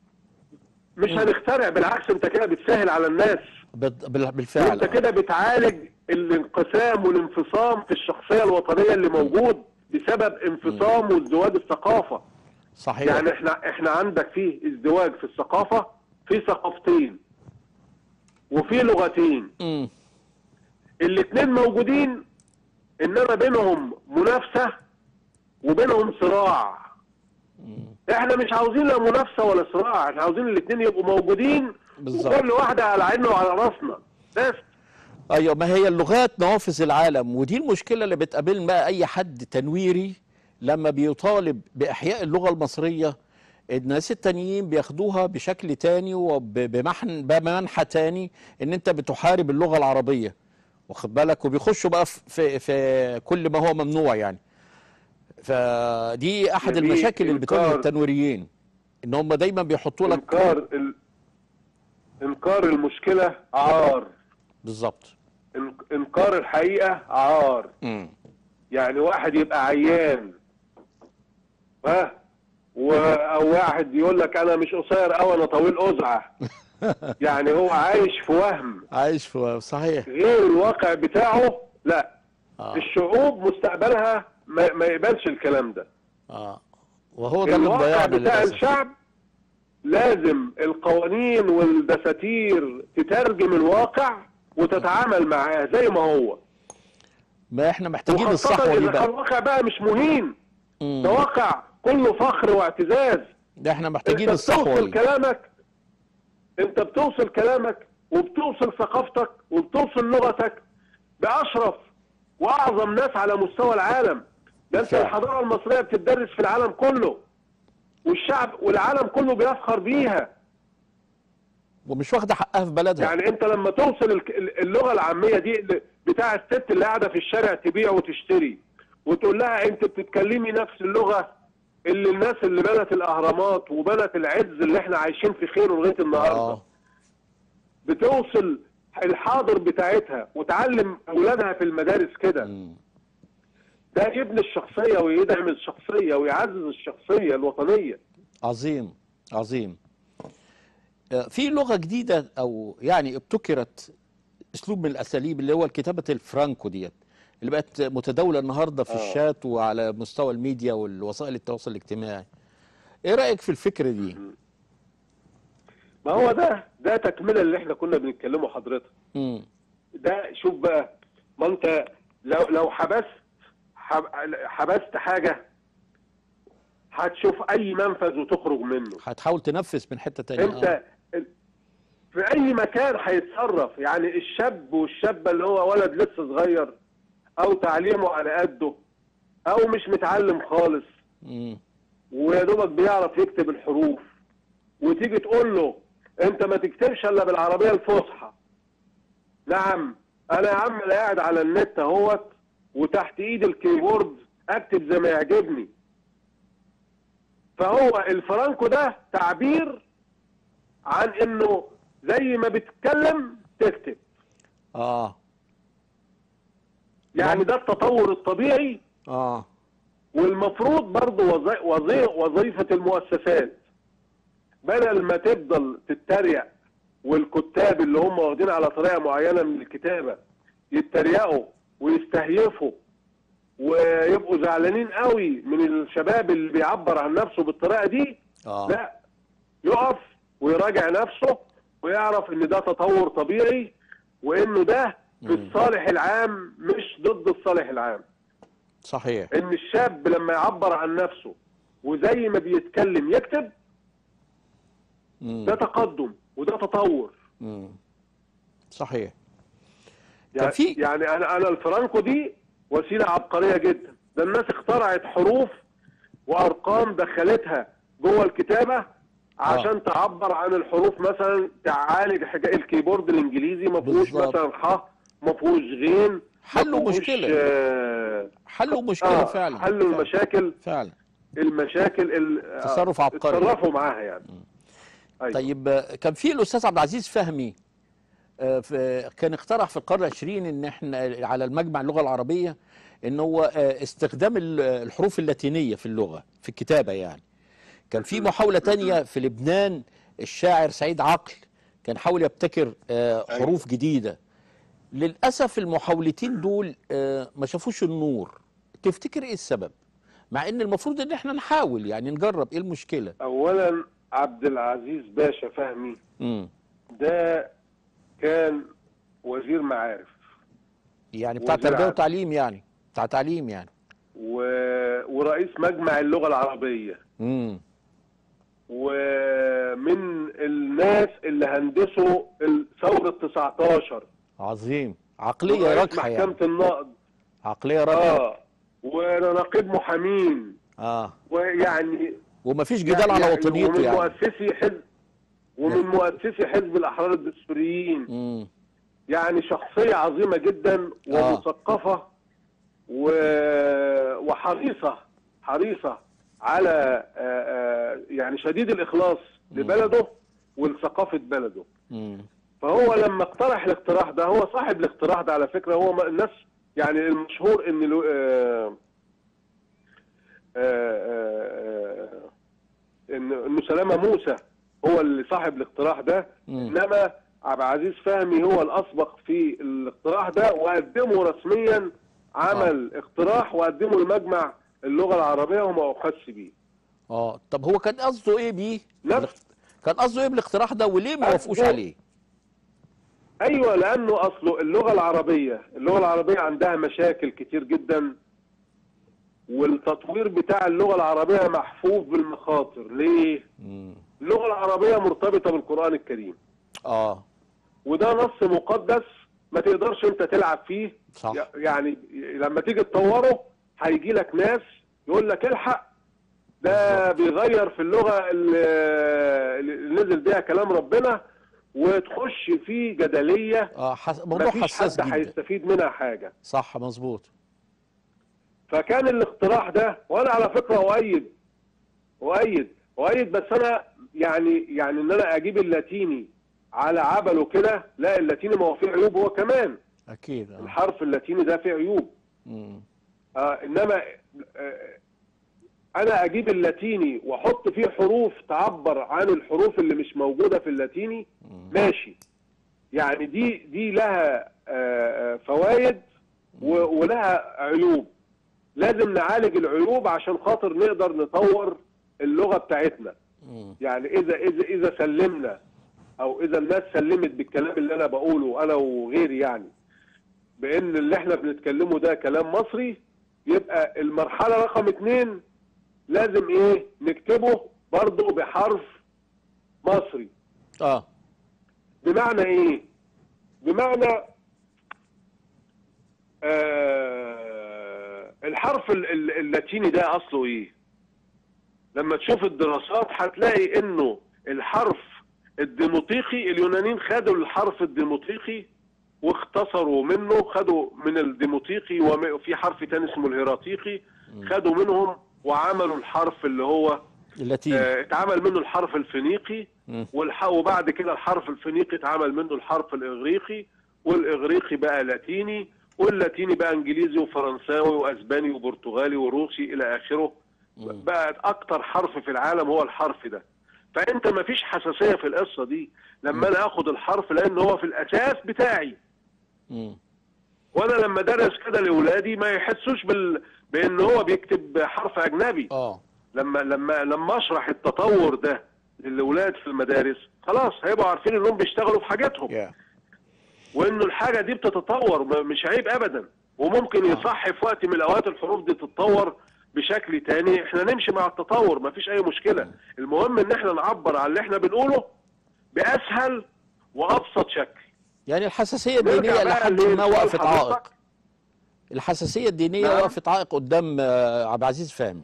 مش هنخترع بالعكس انت كده بتسهل على الناس بال- بال- بالفعل انت كده بتعالج الانقسام والانفصام في الشخصيه الوطنيه اللي موجود بسبب انفصام وازدواج الثقافه صحيح يعني احنا احنا عندك فيه ازدواج في الثقافه في ثقافتين وفي لغتين مم. الاثنين موجودين انما بينهم منافسه وبينهم صراع احنا مش عاوزين لا منافسه ولا صراع احنا عاوزين الاثنين يبقوا موجودين بالظبط. وكل واحده على عيننا وعلى راسنا بس ايوه ما هي اللغات نوافذ العالم ودي المشكله اللي بتقابلنا بقى اي حد تنويري لما بيطالب باحياء اللغه المصريه الناس التانيين بياخدوها بشكل تاني وبمحن بمنحى تاني ان انت بتحارب اللغه العربيه واخد بالك وبيخشوا بقى في, في, في كل ما هو ممنوع يعني فدي احد جميل. المشاكل اللي بتواجه إنكار- التنويريين ان هم دايما بيحطوا لك انكار ال... انكار المشكله عار بالظبط إن- انكار الحقيقه عار مم. يعني واحد يبقى عيان ها و... او واحد يقول لك انا مش قصير قوي انا طويل قزعه يعني هو عايش في وهم عايش في صحيح غير الواقع بتاعه لا آه. الشعوب مستقبلها ما, ما يقبلش الكلام ده اه وهو ده اللي الواقع مضيعنا بتاع للاسف الشعب لازم القوانين والدساتير تترجم الواقع وتتعامل معاه زي ما هو ما احنا محتاجين وخاصة الصحوه دي إذا كان بقى الواقع بقى مش مهين مم. ده واقع كله فخر واعتزاز ده احنا محتاجين انت الصحوه بتوصل دي كلامك انت بتوصل كلامك وبتوصل ثقافتك وبتوصل لغتك باشرف واعظم ناس على مستوى العالم ده انت فعلا. الحضاره المصريه بتدرس في العالم كله والشعب والعالم كله بيفخر بيها ومش واخده حقها في بلدها يعني انت لما توصل الك- اللغه العاميه دي اللي- بتاع الست اللي قاعده في الشارع تبيع وتشتري وتقول لها انت بتتكلمي نفس اللغه اللي الناس اللي بنت الاهرامات وبنت العز اللي احنا عايشين في خيره لغايه النهارده اه بتوصل الحاضر بتاعتها وتعلم اولادها في المدارس كده مم. ده يبني الشخصيه ويدعم الشخصيه ويعزز الشخصيه الوطنيه عظيم عظيم آه، في لغه جديده او يعني ابتكرت اسلوب من الاساليب اللي هو الكتابه الفرانكو ديت اللي بقت متداوله النهارده في آه. الشات وعلى مستوى الميديا والوسائل التواصل الاجتماعي ايه رايك في الفكره دي ما هو ده ده تكمله اللي احنا كنا بنتكلمه حضرتك مم. ده شوف بقى ما انت لو لو حبست حب- حبست حاجه هتشوف اي منفذ وتخرج منه هتحاول تنفذ من حته تانية آه. انت في اي مكان هيتصرف يعني الشاب والشابه اللي هو ولد لسه صغير او تعليمه على قده او مش متعلم خالص مم. ويا دوبك بيعرف يكتب الحروف وتيجي تقول له انت ما تكتبش الا بالعربيه الفصحى نعم انا يا عم أنا قاعد على النت اهوت وتحت ايد الكيبورد اكتب زي ما يعجبني فهو الفرانكو ده تعبير عن انه زي ما بتتكلم تكتب اه يعني ده التطور الطبيعي اه والمفروض برضه وظي... وظي... وظيفة المؤسسات بدل ما تفضل تتريق والكتاب اللي هم واخدين على طريقة معينة من الكتابة يتريقوا ويستهيفوا ويبقوا زعلانين قوي من الشباب اللي بيعبر عن نفسه بالطريقة دي اه لا يقف ويراجع نفسه ويعرف ان ده تطور طبيعي وانه ده في مم. الصالح العام مش ضد الصالح العام صحيح ان الشاب لما يعبر عن نفسه وزي ما بيتكلم يكتب مم. ده تقدم وده تطور مم. صحيح كان يعني, في- يعني انا انا الفرانكو دي وسيله عبقريه جدا ده الناس اخترعت حروف وارقام دخلتها جوه الكتابه عشان تعبر عن الحروف مثلا تعالج حاجه الكيبورد الانجليزي ما فيهوش بالظبط. مثلا ح ما فيهوش غين ما حلوا فيهوش، مشكلة. آه حلوا مشكله آه فعلا حلوا فعلا. المشاكل فعلا المشاكل ال- تصرف عبقري. اتصرفوا معاها يعني أيوة. طيب آه، كان في الاستاذ عبد العزيز فهمي آه، في- كان اقترح في القرن العشرين ان احنا على المجمع اللغه العربيه ان هو آه، استخدام ال- الحروف اللاتينيه في اللغه في الكتابه يعني كان في محاوله تانية في لبنان الشاعر سعيد عقل كان حاول يبتكر آه، حروف جديده للاسف المحاولتين دول آه، ما شافوش النور تفتكر ايه السبب مع ان المفروض ان احنا نحاول يعني نجرب ايه المشكله اولا عبد العزيز باشا فهمي امم ده كان وزير معارف يعني بتاع وزير تربيه عدل. وتعليم يعني بتاع تعليم يعني و... ورئيس مجمع اللغه العربيه امم ومن الناس اللي هندسوا ال- ثوره 19 عظيم عقليه ورئيس راجحه يعني محكمه النقد عقليه راجحه اه ونقيب محامين اه ويعني ومفيش جدال على يعني وطنيته ومن يعني مؤسسي حزب ومن مؤسسي حزب الاحرار الدستوريين امم يعني شخصية عظيمة جدا آه. ومثقفة و... وحريصة حريصة على آه، آه، يعني شديد الإخلاص لبلده ولثقافة بلده امم فهو لما اقترح الاقتراح ده هو صاحب الاقتراح ده على فكرة هو ما- الناس يعني المشهور ان لو- آه، آه، آه، آه، ان انه سلامة موسى هو اللي صاحب الاقتراح ده مم. انما عبد العزيز فهمي هو الاسبق في الاقتراح ده وقدمه رسميا عمل اقتراح وقدمه لمجمع اللغة العربية وما أخذش بيه اه طب هو كان قصده ايه بيه نفس كان قصده ايه بالاقتراح ده وليه ما وافقوش قصده- عليه ايوه لانه اصله اللغه العربيه اللغه العربيه عندها مشاكل كتير جدا والتطوير بتاع اللغه العربيه محفوف بالمخاطر ليه مم. اللغه العربيه مرتبطه بالقران الكريم اه وده نص مقدس ما تقدرش انت تلعب فيه صح يعني لما تيجي تطوره هيجي لك ناس يقول لك الحق ده بيغير في اللغه اللي اللي نزل بيها كلام ربنا وتخش في جدليه اه حس... موضوع مفيش حساس حد جدا هيستفيد منها حاجه صح مظبوط فكان الاقتراح ده وانا على فكره اؤيد اؤيد اؤيد بس انا يعني يعني ان انا اجيب اللاتيني على عبله كده لا اللاتيني ما هو فيه عيوب هو كمان اكيد آه. الحرف اللاتيني ده فيه عيوب مم. آه انما آه انا اجيب اللاتيني واحط فيه حروف تعبر عن الحروف اللي مش موجوده في اللاتيني ماشي يعني دي دي لها آه، آه، فوائد و- ولها عيوب لازم نعالج العيوب عشان خاطر نقدر نطور اللغه بتاعتنا مم. يعني اذا اذا اذا سلمنا او اذا الناس سلمت بالكلام اللي انا بقوله انا وغيري يعني بان اللي احنا بنتكلمه ده كلام مصري يبقى المرحله رقم اتنين لازم ايه نكتبه برضه بحرف مصري اه بمعنى ايه بمعنى آه الحرف ال- ال- اللاتيني ده اصله ايه لما تشوف الدراسات هتلاقي انه الحرف الديموطيقي اليونانيين خدوا الحرف الديموطيقي واختصروا منه خدوا من الديموطيقي وم- وفي حرف تاني اسمه الهيراتيقي خدوا منهم وعملوا الحرف اللي هو اللاتيني آه، اتعمل منه الحرف الفينيقي مم. والح... وبعد كده الحرف الفينيقي اتعمل منه الحرف الاغريقي والاغريقي بقى لاتيني واللاتيني بقى انجليزي وفرنساوي واسباني وبرتغالي وروسي الى اخره بقى اكتر حرف في العالم هو الحرف ده فانت ما فيش حساسيه في القصه دي لما انا اخد الحرف لان هو في الاساس بتاعي مم. وانا لما درس كده لاولادي ما يحسوش بال... بان هو بيكتب حرف اجنبي اه لما لما لما اشرح التطور ده للاولاد في المدارس خلاص هيبقوا عارفين انهم بيشتغلوا في حاجاتهم يا وانه الحاجه دي بتتطور ما- مش عيب ابدا وممكن يصح في وقت من الاوقات الحروف دي تتطور بشكل تاني احنا نمشي مع التطور ما فيش اي مشكله المهم ان احنا نعبر عن اللي احنا بنقوله باسهل وابسط شكل يعني الحساسيه نرجع الدينيه بقى لحد ما لسؤال وقفت حضرتك. عائق الحساسيه الدينيه نعم. وقفت عائق قدام آه، عبد العزيز فهمي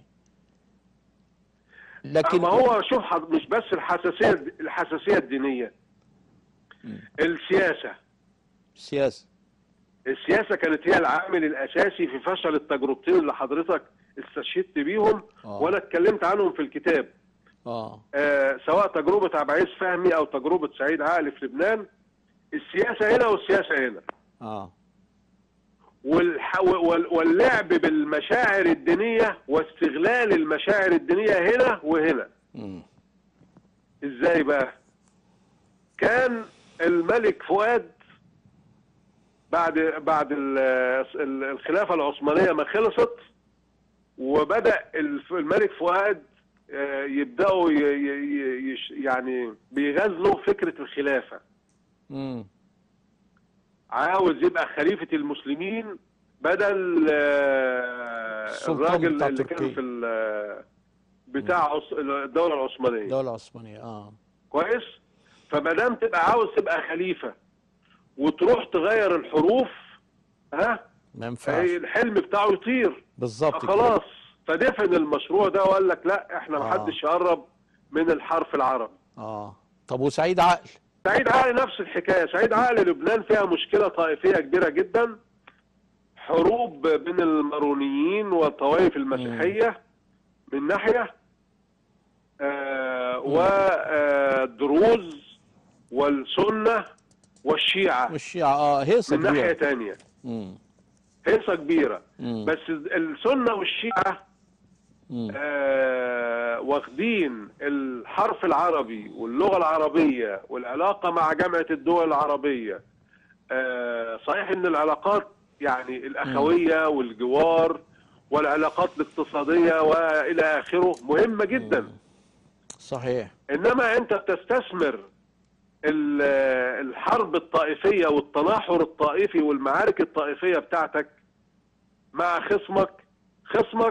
لكن ما هو شوف حض- مش بس الحساسيه الحساسيه الدينيه السياسه السياسه السياسه كانت هي العامل الاساسي في فشل التجربتين اللي حضرتك استشهدت بيهم آه. وانا اتكلمت عنهم في الكتاب اه آه سواء تجربه عبد العزيز فهمي او تجربه سعيد عقل في لبنان السياسه هنا والسياسه هنا اه والح... وال... واللعب بالمشاعر الدينيه واستغلال المشاعر الدينيه هنا وهنا مم. ازاي بقى كان الملك فؤاد بعد بعد ال- ال- الخلافه العثمانيه ما خلصت وبدا الف- الملك فؤاد آه، يبداوا ي- ي- يش- يعني بيغزلوا فكره الخلافه مم. عاوز يبقى خليفه المسلمين بدل آه، السلطان الراجل بتاع اللي كان تركيا. في ال- بتاع عث- الدوله العثمانيه الدوله العثمانيه اه كويس فما دام تبقى عاوز تبقى خليفه وتروح تغير الحروف ها ما ينفعش الحلم بتاعه يطير بالظبط كده. خلاص فدفن المشروع ده وقال لك لا احنا آه. محدش يقرب من الحرف العربي اه طب وسعيد عقل سعيد عقل نفس الحكايه سعيد عقل لبنان فيها مشكله طائفيه كبيره جدا حروب بين المارونيين والطوائف المسيحيه من ناحيه آه والدروز والسنه والشيعه والشيعة اه هيصة من ناحيه كبيرة تانية مم. هيصه كبيره مم. بس السنه والشيعه مم. آه واخدين الحرف العربي واللغه العربيه والعلاقه مع جامعه الدول العربيه آه صحيح ان العلاقات يعني الاخويه والجوار والعلاقات الاقتصاديه والى اخره مهمه جدا صحيح انما انت بتستثمر ال- الحرب الطائفيه والتناحر الطائفي والمعارك الطائفيه بتاعتك مع خصمك خصمك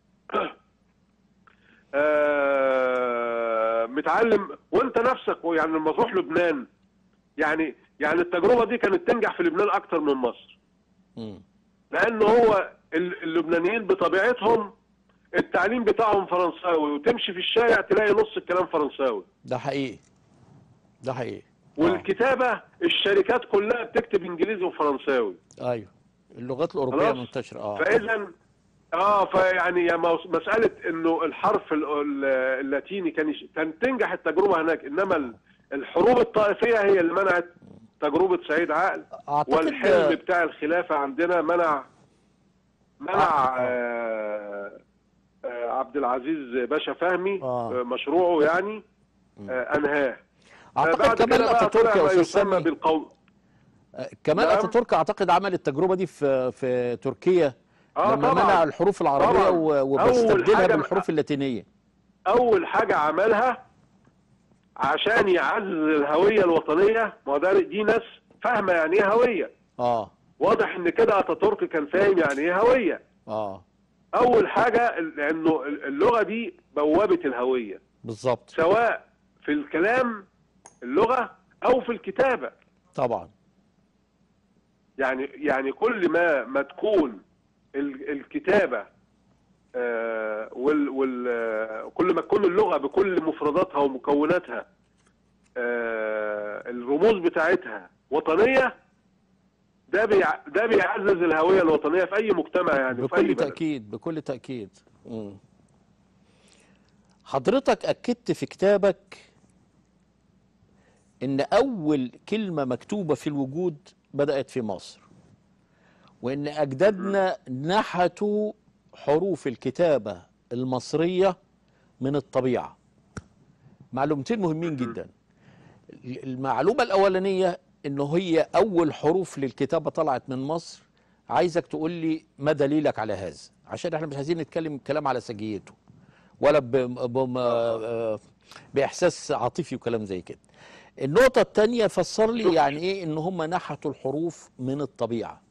آه، متعلم وانت نفسك يعني لما تروح لبنان يعني يعني التجربه دي كانت تنجح في لبنان اكتر من مصر مم. لان هو ال- اللبنانيين بطبيعتهم التعليم بتاعهم فرنساوي وتمشي في الشارع تلاقي نص الكلام فرنساوي ده حقيقي ده حقيقي آه. والكتابه الشركات كلها بتكتب انجليزي وفرنساوي ايوه اللغات الاوروبيه خلاص؟ منتشره اه فاذا اه فيعني يا مو- مساله انه الحرف ال- ال- اللاتيني كان يش- كان تنجح التجربه هناك انما ال- الحروب الطائفيه هي اللي منعت تجربه سعيد عقل اعتقد والحلم بتاع الخلافه عندنا منع منع آه. آه آه عبد العزيز باشا فهمي آه. آه مشروعه يعني آه انهاه اعتقد بعد كمان كده بقى اتاتورك طلع يا ما استاذ يسمى سامي بالقوم آه، كمان نعم. اتاتورك اعتقد عمل التجربه دي في في تركيا آه لما طبعاً. منع الحروف العربيه طبعاً. و- أول وبيستبدلها حاجة بالحروف اللاتينيه اول حاجه عملها عشان يعزز الهويه الوطنيه ما هو ده دي ناس فاهمه يعني ايه هويه اه واضح ان كده اتاتورك كان فاهم يعني ايه هويه اه اول حاجه لانه اللغه دي بوابه الهويه بالظبط سواء في الكلام اللغه او في الكتابه طبعا يعني يعني كل ما ما تكون ال- الكتابه آه، وال وال آه، كل ما تكون اللغه بكل مفرداتها ومكوناتها آه، الرموز بتاعتها وطنيه ده بيع ده بيعزز الهويه الوطنيه في اي مجتمع يعني في اي بكل بلد تاكيد بكل تاكيد مم. حضرتك اكدت في كتابك ان اول كلمه مكتوبه في الوجود بدات في مصر وان اجدادنا نحتوا حروف الكتابه المصريه من الطبيعه معلومتين مهمين جدا المعلومه الاولانيه انه هي اول حروف للكتابه طلعت من مصر عايزك تقول لي ما دليلك على هذا عشان احنا مش عايزين نتكلم كلام على سجيته ولا ب... ب... آه، باحساس عاطفي وكلام زي كده النقطة التانية فسر لي يعني ايه ان هم نحتوا الحروف من الطبيعة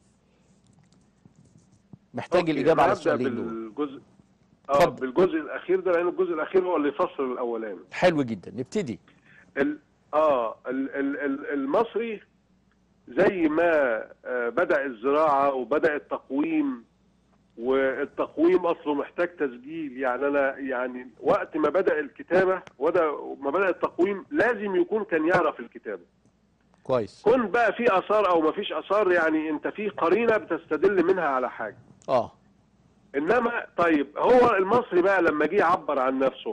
محتاج أوكي، الإجابة على هبدأ السؤالين دول بالجزء اه اتفضل. بالجزء الاخير ده لان الجزء الاخير هو اللي يفسر الاولاني حلو جدا نبتدي ال... اه ال... ال... ال- المصري زي ما آه بدأ الزراعة وبدأ التقويم والتقويم اصله محتاج تسجيل يعني انا يعني وقت ما بدأ الكتابة ودا ما بدأ التقويم لازم يكون كان يعرف الكتابة كويس كن بقى في اثار او ما فيش اثار يعني انت في قرينة بتستدل منها على حاجة اه انما طيب هو المصري بقى لما جه يعبر عن نفسه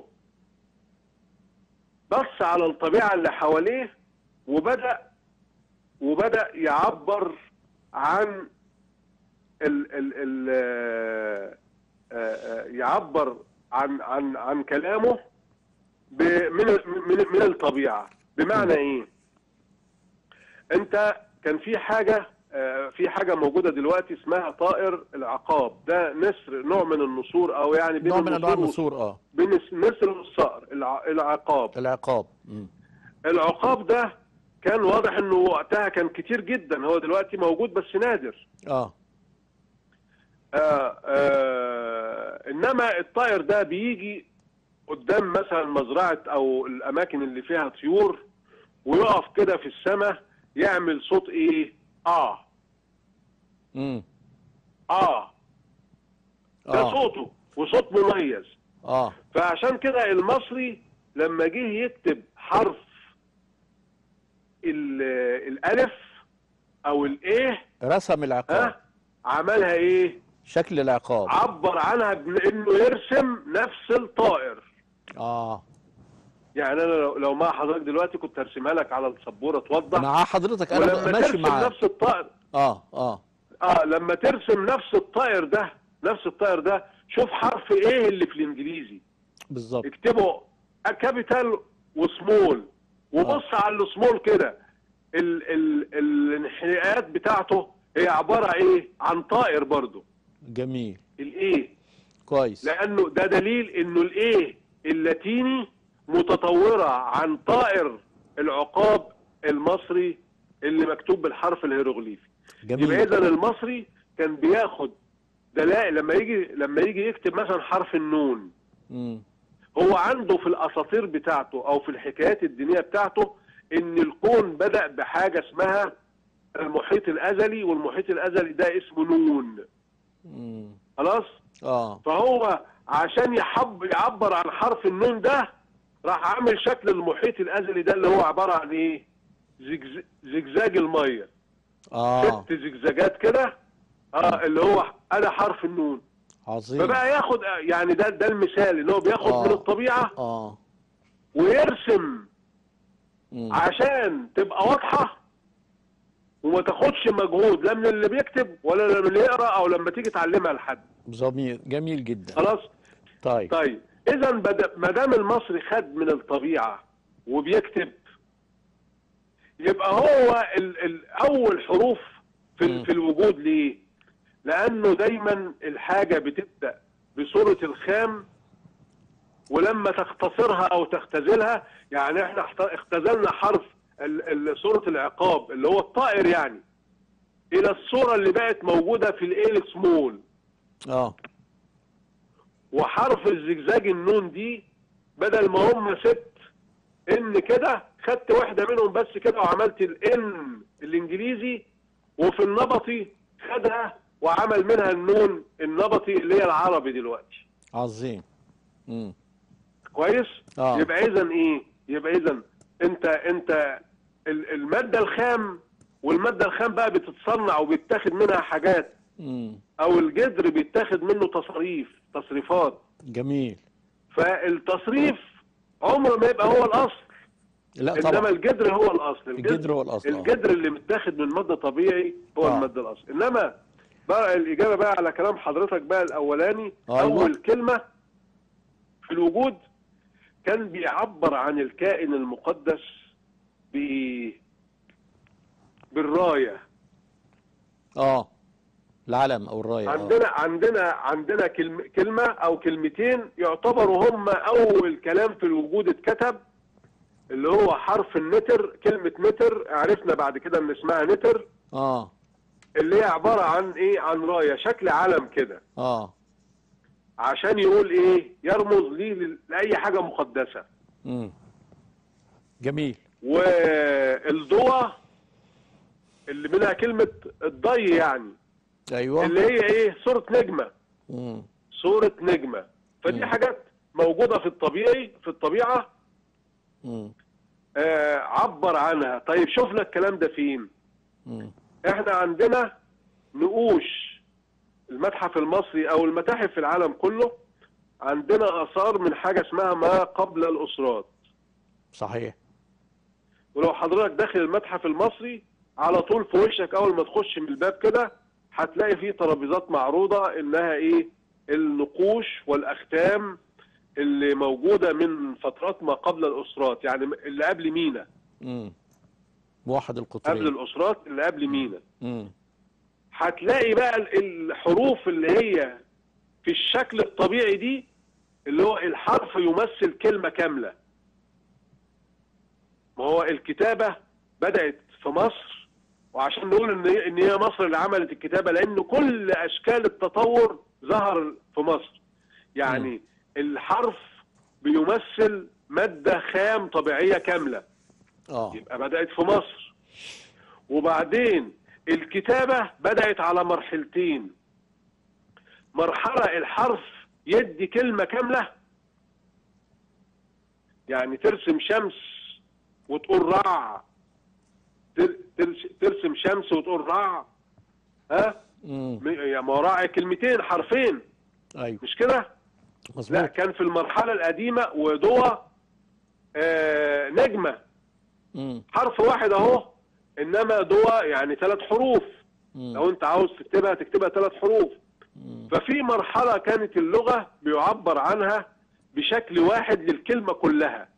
بص على الطبيعه اللي حواليه وبدا وبدا يعبر عن ال ال ال آه، آه، يعبر عن عن عن كلامه ب- من من من الطبيعه بمعنى ايه انت كان في حاجه آه، في حاجه موجوده دلوقتي اسمها طائر العقاب ده نسر نوع من النسور او يعني بين نوع من انواع النسور النسور اه بين النسر والصقر الع- العقاب العقاب مم. العقاب ده كان واضح انه وقتها كان كتير جدا هو دلوقتي موجود بس نادر اه آه آه انما الطائر ده بيجي قدام مثلا مزرعه او الاماكن اللي فيها طيور ويقف كده في السماء يعمل صوت ايه اه امم اه ده اه صوته وصوت مميز اه فعشان كده المصري لما جه يكتب حرف ال- الالف او الايه رسم العقاب ها عملها ايه شكل العقاب عبر عنها بانه يرسم نفس الطائر اه يعني انا لو, لو مع حضرتك دلوقتي كنت هرسمها لك على السبوره توضح مع حضرتك انا ولما ماشي ترسم مع نفس الطائر اه اه اه لما ترسم نفس الطائر ده نفس الطائر ده شوف حرف ايه اللي في الانجليزي بالظبط اكتبوا كابيتال وسمول وبص على السمول كده ال ال الانحناءات بتاعته هي عباره ايه عن طائر برضو جميل الايه كويس لانه ده دليل انه الايه اللاتيني متطوره عن طائر العقاب المصري اللي مكتوب بالحرف الهيروغليفي يبقى جميل اذا المصري كان بياخد دلائل لما يجي لما يجي يكتب مثلا حرف النون مم. هو عنده في الاساطير بتاعته او في الحكايات الدينيه بتاعته ان الكون بدا بحاجه اسمها المحيط الازلي والمحيط الازلي ده اسمه نون مم. خلاص اه فهو عشان يحب يعبر عن حرف النون ده راح عامل شكل المحيط الازلي ده اللي هو عباره عن ايه زجز- زجزاج الميه اه ست زجزاجات كده اه اللي هو انا حرف النون عظيم فبقى ياخد يعني ده ده المثال ان هو بياخد آه. من الطبيعه اه ويرسم مم. عشان تبقى واضحه وما تاخدش مجهود لا من اللي بيكتب ولا من اللي يقرا او لما تيجي تعلمها لحد جميل جميل جدا خلاص طيب طيب اذا ما دام المصري خد من الطبيعه وبيكتب يبقى هو ال ال اول حروف في مم. ال في الوجود ليه؟ لانه دايما الحاجه بتبدا بصوره الخام ولما تختصرها او تختزلها يعني احنا اخت- اختزلنا حرف ال- ال- صوره العقاب اللي هو الطائر يعني الى الصوره اللي بقت موجوده في الايه سمول اه وحرف الزجزاج النون دي بدل ما هم ست ان كده خدت واحده منهم بس كده وعملت الان الانجليزي وفي النبطي خدها وعمل منها النون النبطي اللي هي العربي دلوقتي عظيم مم. كويس آه. يبقى اذا ايه يبقى اذا انت انت ال- الماده الخام والماده الخام بقى بتتصنع وبيتاخد منها حاجات مم. او الجدر بيتاخد منه تصريف تصريفات جميل فالتصريف عمره ما يبقى هو الاصل لا انما طبعا الجدر هو الاصل الجدر هو الأصل، آه. الجدر اللي متاخد من ماده طبيعي هو آه. الماده الاصل انما بقى الاجابه بقى على كلام حضرتك بقى الاولاني أيوة. اول كلمه في الوجود كان بيعبر عن الكائن المقدس ب بالرايه اه العلم او الرايه آه. عندنا عندنا عندنا كلمة, كلمة أو كلمتين يعتبروا هم أول كلام في الوجود اتكتب اللي هو حرف النتر كلمة نتر عرفنا بعد كده إن اسمها نتر اه اللي هي عبارة عن إيه عن راية شكل علم كده اه عشان يقول إيه يرمز ليه لل- لأي حاجة مقدسة مم. جميل والضوء اللي منها كلمة الضي يعني ايوه اللي هي إيه صورة نجمة مم. صورة نجمة فدي مم. حاجات موجودة في الطبيعي في الطبيعة مم. آه عبر عنها طيب شوفنا الكلام ده فين مم. احنا عندنا نقوش المتحف المصري او المتاحف في العالم كله عندنا اثار من حاجة اسمها ما قبل الاسرات صحيح ولو حضرتك داخل المتحف المصري على طول في وشك اول ما تخش من الباب كده هتلاقي فيه ترابيزات معروضة انها ايه النقوش والاختام اللي موجودة من فترات ما قبل الاسرات يعني اللي قبل مينا مم. موحد القطرين قبل الاسرات اللي قبل مينا مم. هتلاقي بقى ال- الحروف اللي هي في الشكل الطبيعي دي اللي هو الحرف يمثل كلمة كاملة ما هو الكتابة بدأت في مصر وعشان نقول ان هي- ان هي مصر اللي عملت الكتابة لان كل اشكال التطور ظهر في مصر يعني الحرف بيمثل مادة خام طبيعية كاملة اه يبقى بدأت في مصر وبعدين الكتابة بدأت على مرحلتين مرحلة الحرف يدي كلمة كاملة يعني ترسم شمس وتقول رع تر- ترس- ترسم شمس وتقول رع ها مم. م- يا ما هو رع كلمتين حرفين ايوه مش كده لا مظبوط كان في المرحلة القديمة وضوء آه نجمة مم. حرف واحد اهو انما دوا يعني ثلاث حروف مم. لو انت عاوز تكتبها تكتبها ثلاث حروف مم. ففي مرحلة كانت اللغة بيعبر عنها بشكل واحد للكلمة كلها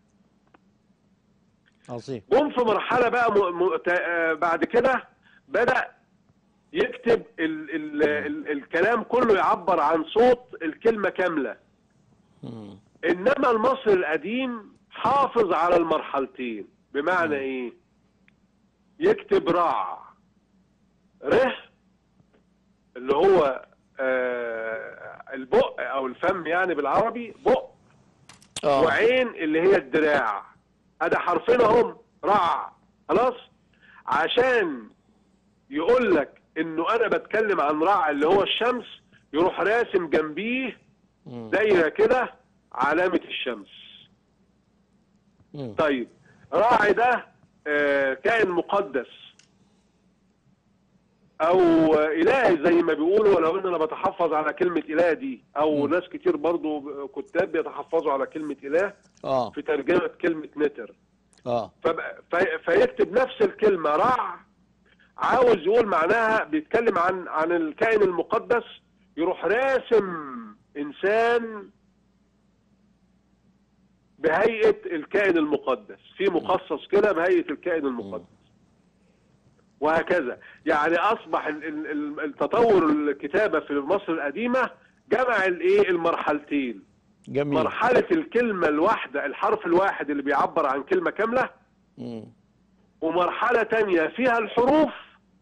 عظيم جم في مرحلة بقى م... م... ت- آه، بعد كده بدأ يكتب ال... ال... ال... الكلام كله يعبر عن صوت الكلمة كاملة مم. انما المصري القديم حافظ على المرحلتين بمعنى ايه يكتب راع ره اللي هو آه البق او الفم يعني بالعربي بق اه وعين اللي هي الدراع ادي حرفين اهم رع خلاص عشان يقول لك انه انا بتكلم عن رع اللي هو الشمس يروح راسم جنبيه مم. دايره كده علامه الشمس مم. طيب راعي ده آه، كائن مقدس او آه، الهي زي ما بيقولوا ولو ان انا بتحفظ على كلمه اله دي او مم. ناس كتير برضو كتاب بيتحفظوا على كلمه اله اه في ترجمه كلمه نتر اه فب- في- فيكتب نفس الكلمه رع عاوز يقول معناها بيتكلم عن عن الكائن المقدس يروح راسم انسان بهيئه الكائن المقدس في مخصص كده بهيئه الكائن المقدس وهكذا يعني اصبح ال- ال- ال- التطور الكتابه في مصر القديمه جمع الايه المرحلتين جميل مرحله الكلمه الواحده الحرف الواحد اللي بيعبر عن كلمه كامله مم. ومرحلة تانية فيها الحروف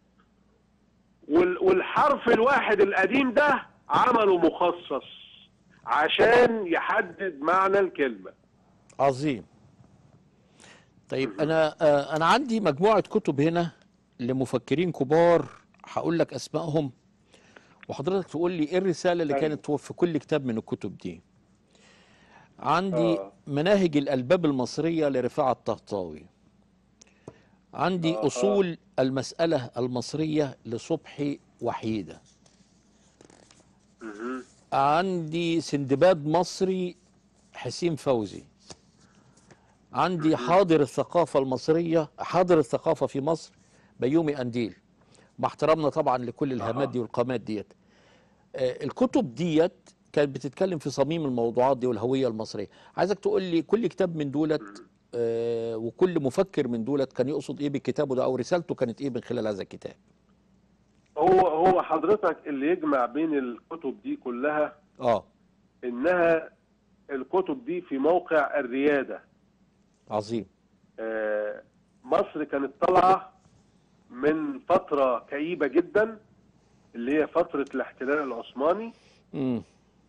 وال- والحرف الواحد القديم ده عمله مخصص عشان يحدد معنى الكلمة عظيم طيب انا آه انا عندي مجموعه كتب هنا لمفكرين كبار هقول لك اسمائهم وحضرتك تقول لي ايه الرساله اللي أيوة. كانت في كل كتاب من الكتب دي عندي آه. مناهج الالباب المصريه لرفاعه الطهطاوي عندي آه، آه. اصول المساله المصريه لصبحي وحيده مهم. عندي سندباد مصري حسين فوزي عندي حاضر الثقافة المصرية حاضر الثقافة في مصر بيومي أنديل مع احترامنا طبعا لكل الهامات دي والقامات ديت آه، الكتب ديت كانت بتتكلم في صميم الموضوعات دي والهوية المصرية عايزك تقول لي كل كتاب من دولت آه، وكل مفكر من دولت كان يقصد ايه بكتابه ده او رسالته كانت ايه من خلال هذا الكتاب هو هو حضرتك اللي يجمع بين الكتب دي كلها اه انها الكتب دي في موقع الريادة عظيم آه، مصر كانت طالعة من فترة كئيبة جدا اللي هي فترة الاحتلال العثماني امم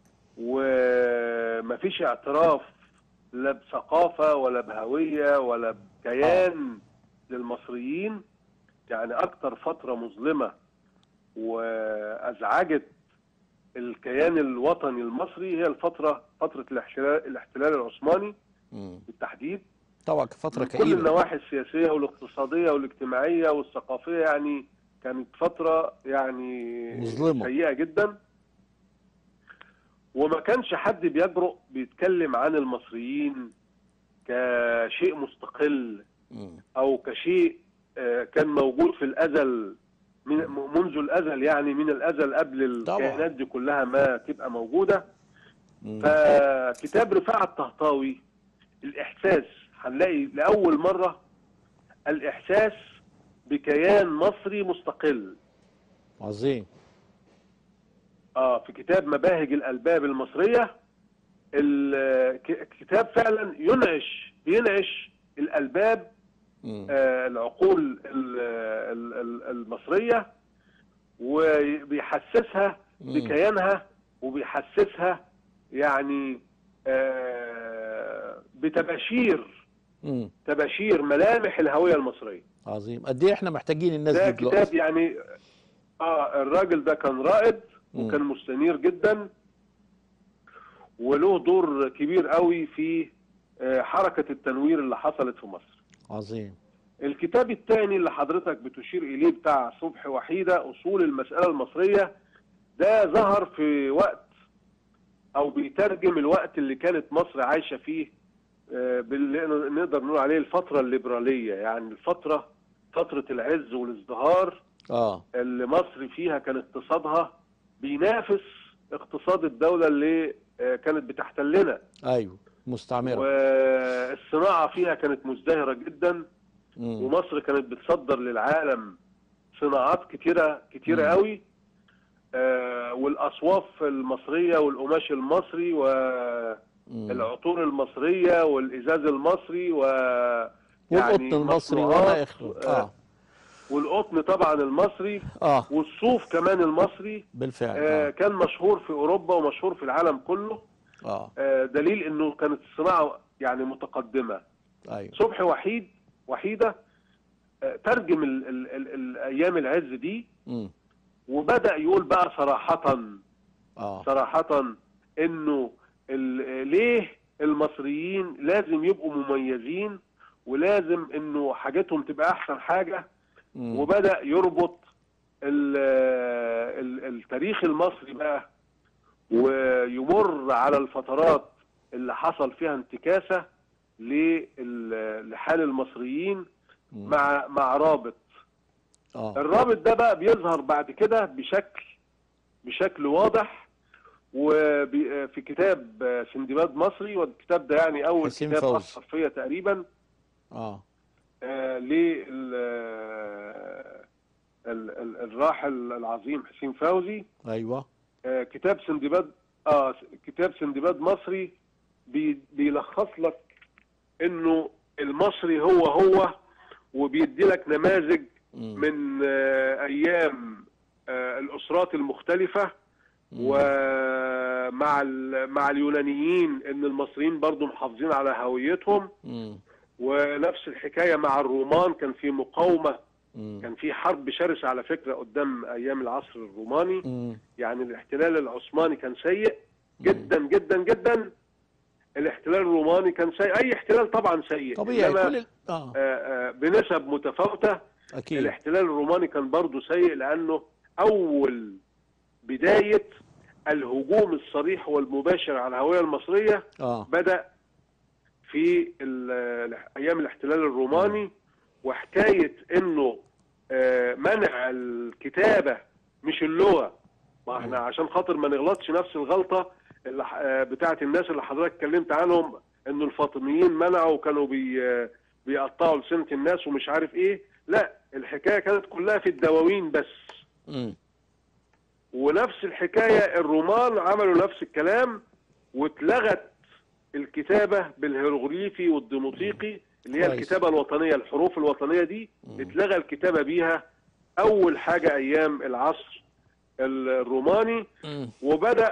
ومفيش اعتراف لا بثقافة ولا بهوية ولا بكيان للمصريين يعني أكتر فترة مظلمة وأزعجت الكيان الوطني المصري هي الفترة فترة الاحتلال, الاحتلال العثماني امم بالتحديد طبعا فترة من كل كئيبة النواحي السياسية والاقتصادية والاجتماعية والثقافية يعني كانت فترة يعني مظلمة. سيئة جدا وما كانش حد بيجرؤ بيتكلم عن المصريين كشيء مستقل مم. او كشيء آه، كان موجود في الازل من منذ الازل يعني من الازل قبل طبعا. الكائنات دي كلها ما تبقى موجوده مم. فكتاب رفاعة الطهطاوي الإحساس هنلاقي لأول مرة الإحساس بكيان مصري مستقل عظيم آه في كتاب مباهج الألباب المصرية الكتاب فعلا ينعش بينعش الألباب مم. آه العقول ال- ال- ال- المصرية وبيحسسها مم. بكيانها وبيحسسها يعني آه بتباشير مم. تباشير ملامح الهوية المصرية عظيم قد ايه احنا محتاجين الناس ده دي كتاب دلوقتي يعني اه الراجل ده كان رائد مم. وكان مستنير جدا وله دور كبير قوي في آه، حركة التنوير اللي حصلت في مصر عظيم الكتاب الثاني اللي حضرتك بتشير إليه بتاع صبح وحيدة أصول المسألة المصرية ده ظهر في وقت أو بيترجم الوقت اللي كانت مصر عايشة فيه آه، باللي نقدر نقول عليه الفترة الليبرالية يعني الفترة فترة العز والازدهار اه اللي مصر فيها كان اقتصادها بينافس اقتصاد الدولة اللي آه، كانت بتحتلنا ايوه مستعمرة والصناعة فيها كانت مزدهرة جدا مم. ومصر كانت بتصدر للعالم صناعات كتيرة كتيرة مم. قوي آه، والأصواف المصرية والقماش المصري و... مم. العطور المصريه والازاز المصري و والقطن المصري وما مصنوعات، اخره آه، اه والقطن طبعا المصري اه والصوف كمان المصري بالفعل آه، اه, كان مشهور في اوروبا ومشهور في العالم كله آه. آه، دليل انه كانت الصناعه يعني متقدمه ايوه صبحي وحيد وحيده آه، ترجم ال ال ال الايام العز دي مم. وبدا يقول بقى صراحه اه صراحه انه ال- ليه المصريين لازم يبقوا مميزين ولازم انه حاجتهم تبقى احسن حاجه مم. وبدا يربط ال ال التاريخ المصري بقى ويمر على الفترات اللي حصل فيها انتكاسه لل- لحال المصريين مم. مع مع رابط اه الرابط ده بقى بيظهر بعد كده بشكل بشكل واضح وفي كتاب سندباد مصري والكتاب ده يعني اول حسين كتاب فوزي. اثر فيا تقريبا اه آه، لل آه، ال- ال- الراحل العظيم حسين فوزي ايوه آه، كتاب سندباد اه كتاب سندباد مصري بي- بيلخص لك انه المصري هو هو وبيدي لك نماذج مم. من آه، ايام آه، الاسرات المختلفه مم. ومع ال- مع اليونانيين ان المصريين برضو محافظين على هويتهم مم. ونفس الحكايه مع الرومان كان في مقاومه مم. كان في حرب شرسه على فكره قدام ايام العصر الروماني مم. يعني الاحتلال العثماني كان سيء جدا جدا جدا الاحتلال الروماني كان سيء اي احتلال طبعا سيء طبيعي إنما، كل ال... اه آه، آه، بنسب متفاوته اكيد الاحتلال الروماني كان برضه سيء لانه اول بدايه الهجوم الصريح والمباشر على الهويه المصريه اه بدا في ال- ايام الاحتلال الروماني وحكايه انه آه، منع الكتابه مش اللغه ما احنا عشان خاطر ما نغلطش نفس الغلطه اللي ح- آه، بتاعت الناس اللي حضرتك اتكلمت عنهم انه الفاطميين منعوا وكانوا بي آه، بيقطعوا لسنه الناس ومش عارف ايه لا الحكايه كانت كلها في الدواوين بس مم. ونفس الحكايه الرومان عملوا نفس الكلام واتلغت الكتابه بالهيروغليفي والديموطيقي اللي هي كويس. الكتابه الوطنيه الحروف الوطنيه دي اتلغى الكتابه بيها اول حاجه ايام العصر الروماني مم. وبدا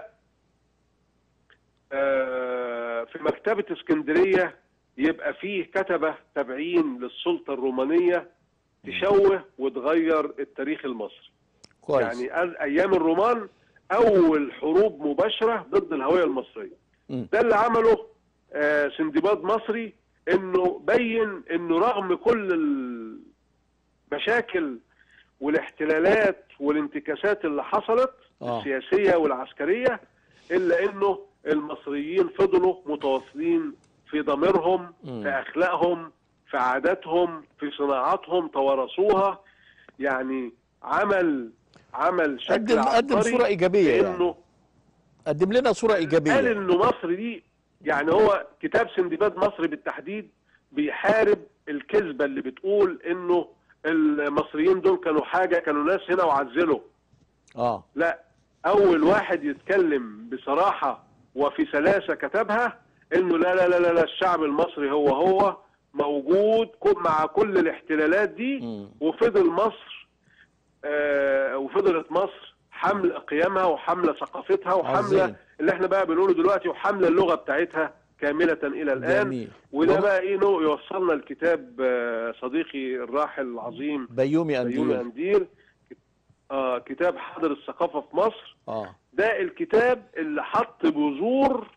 آه، في مكتبه اسكندريه يبقى فيه كتبه تابعين للسلطه الرومانيه تشوه وتغير التاريخ المصري كويس يعني أز- ايام الرومان اول حروب مباشره ضد الهويه المصريه مم. ده اللي عمله آه، سندباد مصري انه بين انه رغم كل المشاكل والاحتلالات والانتكاسات اللي حصلت آه. السياسيه والعسكريه الا انه المصريين فضلوا متواصلين في ضميرهم مم. في اخلاقهم في عاداتهم في صناعاتهم توارثوها يعني عمل عمل شكل قدم قدم عبقري صوره ايجابيه يعني. انه قدم لنا صوره قال ايجابيه انه مصر دي يعني هو كتاب سندباد مصر بالتحديد بيحارب الكذبه اللي بتقول انه المصريين دول كانوا حاجه كانوا ناس هنا وعزلوا اه لا اول واحد يتكلم بصراحه وفي سلاسه كتبها انه لا لا لا لا, لا الشعب المصري هو هو موجود كو- مع كل الاحتلالات دي مم. وفضل مصر آه وفضلت مصر حمل قيمها وحمله ثقافتها وحمله عظيم. اللي احنا بقى بنقوله دلوقتي وحمله اللغه بتاعتها كامله الى الان جميل. وده وم- بقى ايه نوع يوصلنا الكتاب آه صديقي الراحل العظيم بيومي بيومي انديل اندير آه كتاب حاضر الثقافه في مصر اه ده الكتاب اللي حط بذور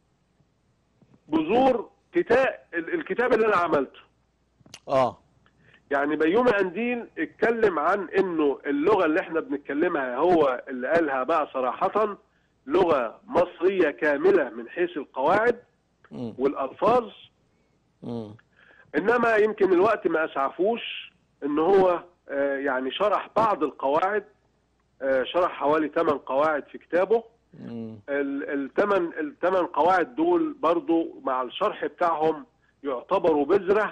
بذور كتاب الكتاب اللي انا عملته اه يعني بيومي قنديل اتكلم عن انه اللغه اللي احنا بنتكلمها هو اللي قالها بقى صراحه لغه مصريه كامله من حيث القواعد مم. والالفاظ مم. انما يمكن الوقت ما اسعفوش ان هو آه، يعني شرح بعض القواعد آه، شرح حوالي 8 قواعد في كتابه مم. الثمان الثمان قواعد دول برضو مع الشرح بتاعهم يعتبروا بذرة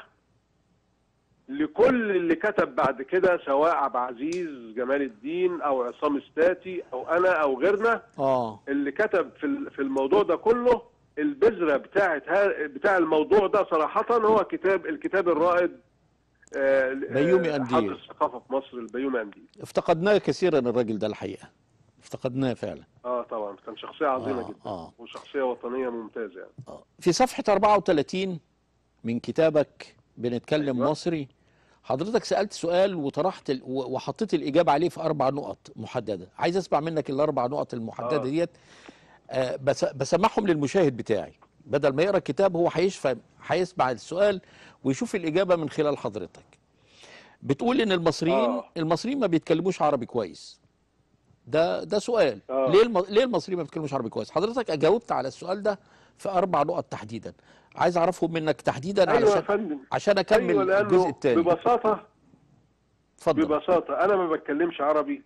لكل اللي كتب بعد كده سواء عبد العزيز جمال الدين او عصام استاتي او انا او غيرنا اه اللي كتب في ال- في الموضوع ده كله البذره بتاعه ها- بتاع الموضوع ده صراحه هو كتاب الكتاب الرائد آه، بيومي آه، قنديل. حاضر الثقافه في مصر البيومي قنديل افتقدناه كثيرا الراجل ده الحقيقه افتقدناه فعلا اه طبعا كان شخصيه عظيمه آه، جدا آه. وشخصيه وطنيه ممتازه يعني آه. في صفحه 34 من كتابك بنتكلم أيوة. مصري حضرتك سالت سؤال وطرحت ال... و- وحطيت الاجابه عليه في اربع نقط محدده عايز اسمع منك الاربع نقط المحدده آه. ديت آه بس بسمعهم للمشاهد بتاعي بدل ما يقرا الكتاب هو هيشفى هيسمع السؤال ويشوف الاجابه من خلال حضرتك بتقول ان المصريين آه. المصريين ما بيتكلموش عربي كويس ده ده سؤال آه. ليه الم... ليه المصريين ما بيتكلموش عربي كويس حضرتك جاوبت على السؤال ده في اربع نقط تحديدا عايز اعرفهم منك تحديدا ايوه يا علشان فندم عشان اكمل ايوه لانه الجزء الثاني ببساطه اتفضل ببساطه انا ما بتكلمش عربي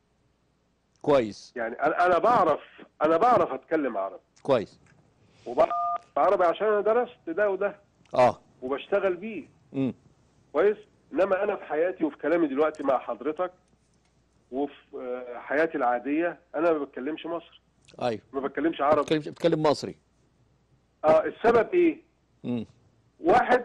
كويس يعني انا أنا بعرف انا بعرف اتكلم عربي كويس وبعرف عربي عشان انا درست ده وده اه وبشتغل بيه امم كويس انما انا في حياتي وفي كلامي دلوقتي مع حضرتك وفي آه، حياتي العاديه انا ما بتكلمش مصري ايوه ما بتكلمش عربي بتكلم بتكلم مصري اه السبب ايه امم واحد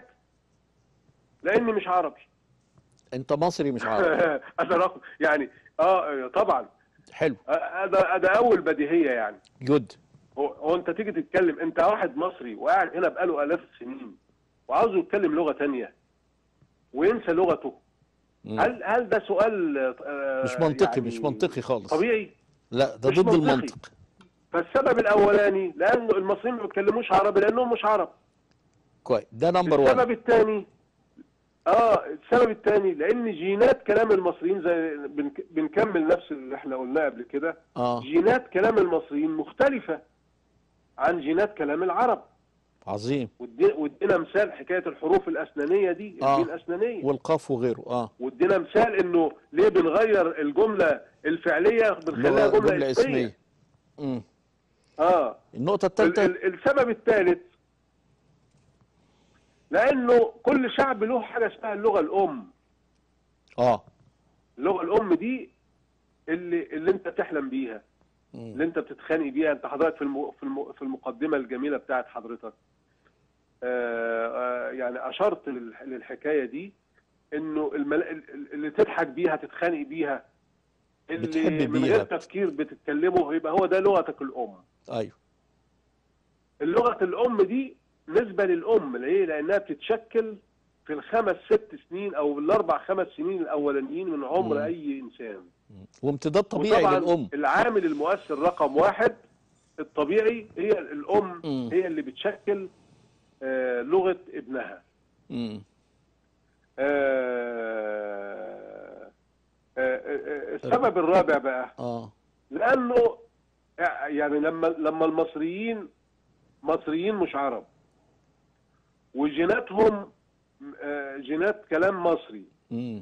لاني مش عربي انت مصري مش عربي هذا رقم يعني اه طبعا حلو آه، هذا هذا اول بديهيه يعني جود هو, هو انت تيجي تتكلم انت واحد مصري وقاعد هنا بقاله الاف السنين وعاوزه يتكلم لغه تانية وينسى لغته مم. هل هل ده سؤال آه، مش منطقي يعني مش منطقي خالص طبيعي لا ده مش ضد منطقي. المنطق فالسبب الاولاني لانه المصريين ما بيتكلموش عربي لانهم مش عرب كويس ده نمبر السبب 1 الثاني اه السبب الثاني لان جينات كلام المصريين زي بنك- بنكمل نفس اللي احنا قلناه قبل كده اه جينات كلام المصريين مختلفه عن جينات كلام العرب عظيم ودي- وادينا مثال حكايه الحروف الاسنانيه دي آه. الجين الاسنانيه والقاف وغيره اه وادينا مثال انه ليه بنغير الجمله الفعليه بنخليها لغة- جمله اسميه امم اه النقطة ال- الثالثة ال- السبب الثالث لانه كل شعب له حاجه اسمها اللغه الام اه اللغه الام دي اللي اللي انت تحلم بيها مم. اللي انت بتتخانق بيها انت حضرتك في الم... في, الم... في المقدمه الجميله بتاعت حضرتك آه آه يعني اشرت للح... للحكايه دي انه المل... ال- اللي تضحك بيها تتخانق بيها اللي بتحب من بيها. غير تفكير بتتكلمه يبقى هو ده لغتك الام ايوه اللغه الام دي نسبه للام ليه لانها بتتشكل في الخمس ست سنين او الاربع خمس سنين الاولانيين من عمر مم. اي انسان وامتداد طبيعي وطبعا للام العامل المؤثر رقم واحد الطبيعي هي الام مم. هي اللي بتشكل آه، لغه ابنها مم. آه، آه، آه، السبب الرابع بقى اه لانه يعني لما لما المصريين مصريين مش عرب وجيناتهم آه، جينات كلام مصري مم.